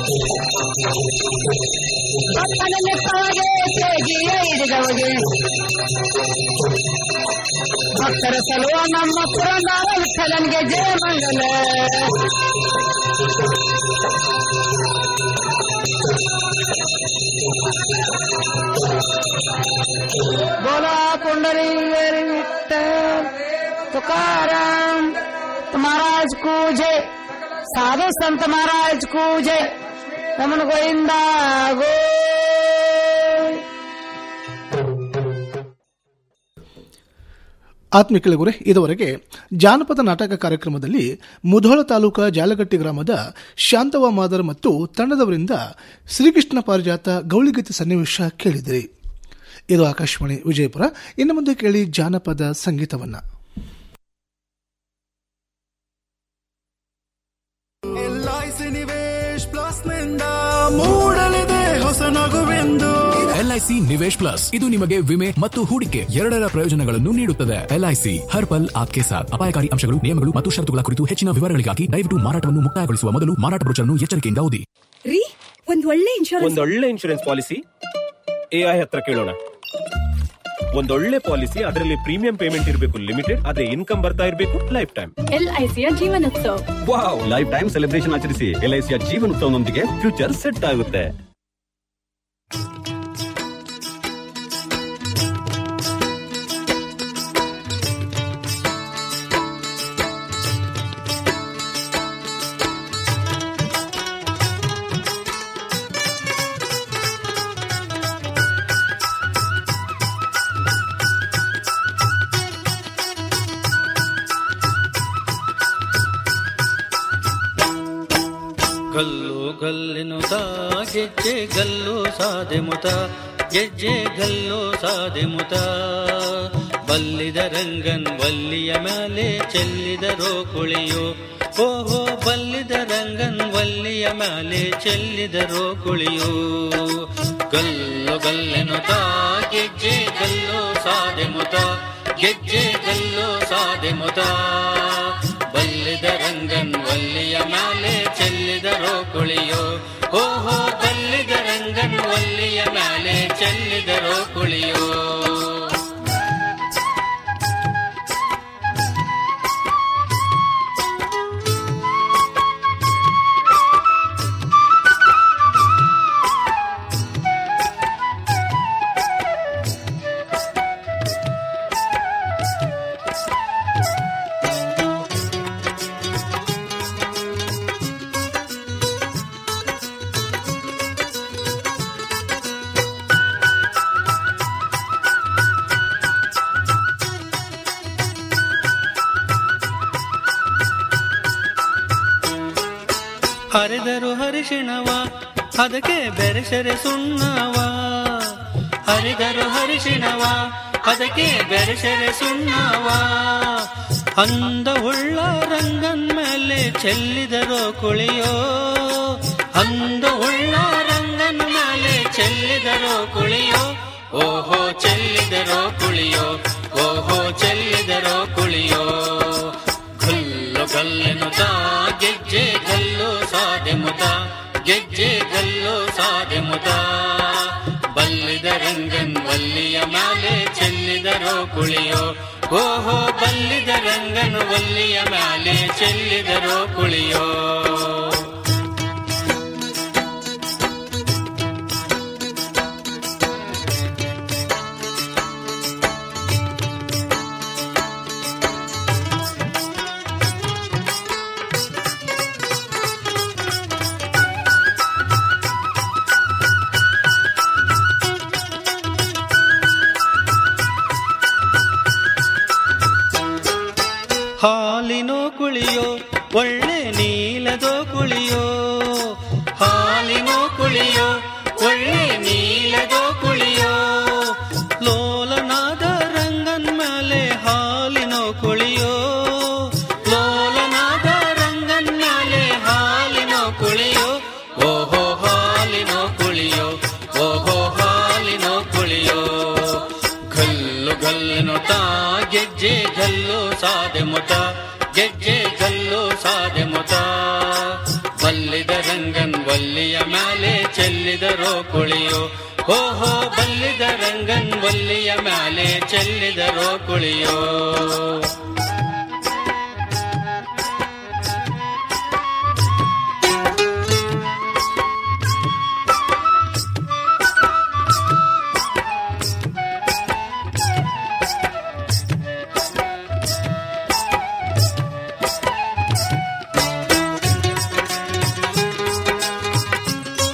ಭಕ್ತನ ನೆತ್ತವಗೆ ತೇಗಿಯ ಹಿಡಿದವಗೆ ಭಕ್ತರ ಸಲುವ ನಮ್ಮ ಪುರಂದಾರ ವಿಠಲನ್ಗೆ ಜಯ ಮಂಗಲ बोला कुंडली विठ्ठल तुकाराम महाराज को जय साधु संत महाराज को जय रमन गोविंदा गो ಆತ್ಮಿಕಳ ಗುರೆ ಇದುವರೆಗೆ ಜಾನಪದ ನಾಟಕ ಕಾರ್ಯಕ್ರಮದಲ್ಲಿ ಮುಧೋಳ ತಾಲೂಕಾ ಜಾಲಗಟ್ಟಿ ಗ್ರಾಮದ ಶಾಂತವ ಮಾದರ್ ಮತ್ತು ತಂಡದವರಿಂದ ಶ್ರೀಕೃಷ್ಣ ಪಾರಿಜಾತ ಗೌಳಿಗೀತೆ ಸನ್ನಿವೇಶ ಕೇಳಿದಿರಿ ಇದು ಆಕಾಶವಾಣಿ ವಿಜಯಪುರ ಇನ್ನು ಮುಂದೆ ಕೇಳಿ ಜಾನಪದ ಸಂಗೀತವನ್ನ ಎಲ್ಐಸಿ ನಿವೇಶ್ ಪ್ಲಸ್ ನಿಂದ ಮೂಡಲಿದೆ ಹೊಸ ನಗುವೆಂದು ಎಲ್ಐಸಿ ನಿವೇಶ್ ಪ್ಲಸ್ ಇದು ನಿಮಗೆ ವಿಮೆ ಮತ್ತು ಹೂಡಿಕೆ ಎರಡರ ಪ್ರಯೋಜನಗಳನ್ನು ನೀಡುತ್ತದೆ ಎಲ್ಐಸಿ ಹರ್ ಪಲ್ ಆಪ್ಕೆ ಸಾಥ್ ಅಪಾಯಕಾರಿ ಅಂಶಗಳು ನಿಯಮಗಳು ಮತ್ತು ಷರತ್ತುಗಳ ಕುರಿತು ಹೆಚ್ಚಿನ ವಿವರಗಳಿಗಾಗಿ ದಯವಿಟ್ಟು ಮಾರಾಟವನ್ನು ಮುಕ್ತಾಯಗೊಳಿಸುವ ಮೊದಲು ಮಾರಾಟ ಬ್ರೋಚರ್ನ್ನು ಎಚ್ಚರಿಕೆಯಿಂದ ಓದಿ ರೀ ಒಂದ್ ಒಳ್ಳೆ ಇನ್ಶೂರೆನ್ಸ್ ಒಂದೊಳ್ಳೆ ಇನ್ಶೂರೆನ್ಸ್ ಪಾಲಿಸಿ ಎಐ ಹತ್ರ ಕೇಳೋಣ ಒಂದೊಳ್ಳೆ ಪಾಲಿಸಿ ಅದರಲ್ಲಿ ಪ್ರೀಮಿಯಂ ಪೇಮೆಂಟ್ ಇರಬೇಕು ಲಿಮಿಟೆಡ್ ಅದೇ ಇನ್ಕಮ್ ಬರ್ತಾ ಇರಬೇಕು ಲೈಫ್ ಟೈಮ್ ಎಲ್ಐಸಿಯ Jeevanotsava wow life time celebration ಆಚರಿಸಿ ಎಲ್ಐಸಿಯ ಜೀವನೋತ್ಸವನೊಂದಿಗೆ ಫ್ಯೂಚರ್ ಸೆಟ್ ಆಗುತ್ತೆ ಗಲ್ಲು ಗಲ್ಲಿನುತ ಗೆಜ್ಜೆ ಗಲ್ಲು ಸಾದೆ ಮುತ ಗೆಜ್ಜೆ ಗಲ್ಲು ಸಾದೆ ಮುತ ಬಲ್ಲಿದ ರಂಗನ್ ವಲ್ಲಿಯ ಮೇಲೆ ಚೆಲ್ಲಿದರೋ ಕುಳಿಯೋ ಓಹೋ ಬಲ್ಲಿದ ರಂಗನ್ ವಲ್ಲಿಯ ಮೇಲೆ ಚೆಲ್ಲಿದರೋ ಕುಳಿಯೋ ಗಲ್ಲು ಗಲ್ಲೆನುತ ಗೆಜ್ಜೆ ಗಲ್ಲು ಸಾದೆ ಮುತ ಗೆಜ್ಜೆ ಗಲ್ಲು ಸಾದೆ ಮುತ ಬಲ್ಲಿದ ರಂಗನ್ ವಲ್ಲಿಯ ಮೇಲೆ ಚೆಲ್ಲಿದರೋ ಕುಳಿಯೋ ಓಹೋ ಬಲ್ಲಿದ ರಂಗನ್ ವಲ್ಲಿಯ ಮೇಲೆ ಚೆಲ್ಲಿದರೋ ಕುಳಿಯೋ ಹರಿದರು ಹರಿಶಿಣವ ಅದಕ್ಕೆ ಬೆರೆಸರೆ ಸುಣ್ಣವ ಹರಿದರು ಹರಿಶಿಣವ ಅದಕ್ಕೆ ಬೆರೆಸರೆ ಸುಣ್ಣವ ಅಂದ ಉಳ್ಳ ರಂಗನ್ ಮೇಲೆ ಚೆಲ್ಲಿದರೋ ಕುಳಿಯೋ ಅಂದ ಉಳ್ಳ ರಂಗನ್ ಮೇಲೆ ಚೆಲ್ಲಿದರೋ ಕುಳಿಯೋ ಓಹೋ ಚೆಲ್ಲಿದರೋ ಕುಳಿಯೋ ಓಹೋ ಚೆಲ್ಲಿದರೋ ಕುಳಿಯೋ ಗಲ್ಲು ಗಲ್ಲೆನುತ ಗೆಜ್ಜೆ ಗಲ್ಲು ಸಾದೆ ಮುತ ಗೆಜ್ಜೆ ಗಲ್ಲು ಸಾದೆ ಮುತ ಬಲ್ಲಿದ ರಂಗನ್ ವಲ್ಲಿಯ ಮ್ಯಾಲೆ ಚೆಲ್ಲಿದರೋ ಕುಳಿಯೋ ಓಹೋ ಬಲ್ಲಿದ ರಂಗನ್ ವಲ್ಲಿಯ ಮ್ಯಾಲೆ ಚೆಲ್ಲಿದರೋ ಕುಳಿಯೋ ಹಾಲಿನೋ ಕುಳಿಯೋ ಒಳ್ಳೆ ನೀಲದೋ ಕುಳಿಯೋ ಹಾಲಿನೋ ಕುಳಿಯೋ ಒಳ್ಳೆ ನೀಲದೋ ಕುಳಿಯೋ ಲೋಲನಾದ ರಂಗನ್ ಮೇಲೆ ಹಾಲಿನೋ ಕುಳಿಯೋ ಲೋಲನಾದ ರಂಗನ್ ಮೇಲೆ ಹಾಲಿನೋ ಕುಳಿಯೋ ಓಹೋ ಹಾಲಿನೋ ಕುಳಿಯೋ ಓಹೋ ಹಾಲಿನೋ ಕುಳಿಯೋ ಗಲ್ಲು ಗಲ್ಲಿನೋ ತಾ ಗೆಜ್ಜೆ ಗಲ್ಲು ಸಾದೆ ಮುತ ಗೆಜ್ಜೆ ಗಲ್ಲು ಸಾದೆ ಮುತ ಬಲ್ಲಿದ ರಂಗನ್ ವಲ್ಲಿಯ ಮ್ಯಾಲೆ ಚೆಲ್ಲಿದರೋ ಕುಳಿಯೋ ಓಹೋ ಬಲ್ಲಿದ ರಂಗನ್ ವಲ್ಲಿಯ ಮ್ಯಾಲೆ ಚೆಲ್ಲಿದರೋ ಕುಳಿಯೋ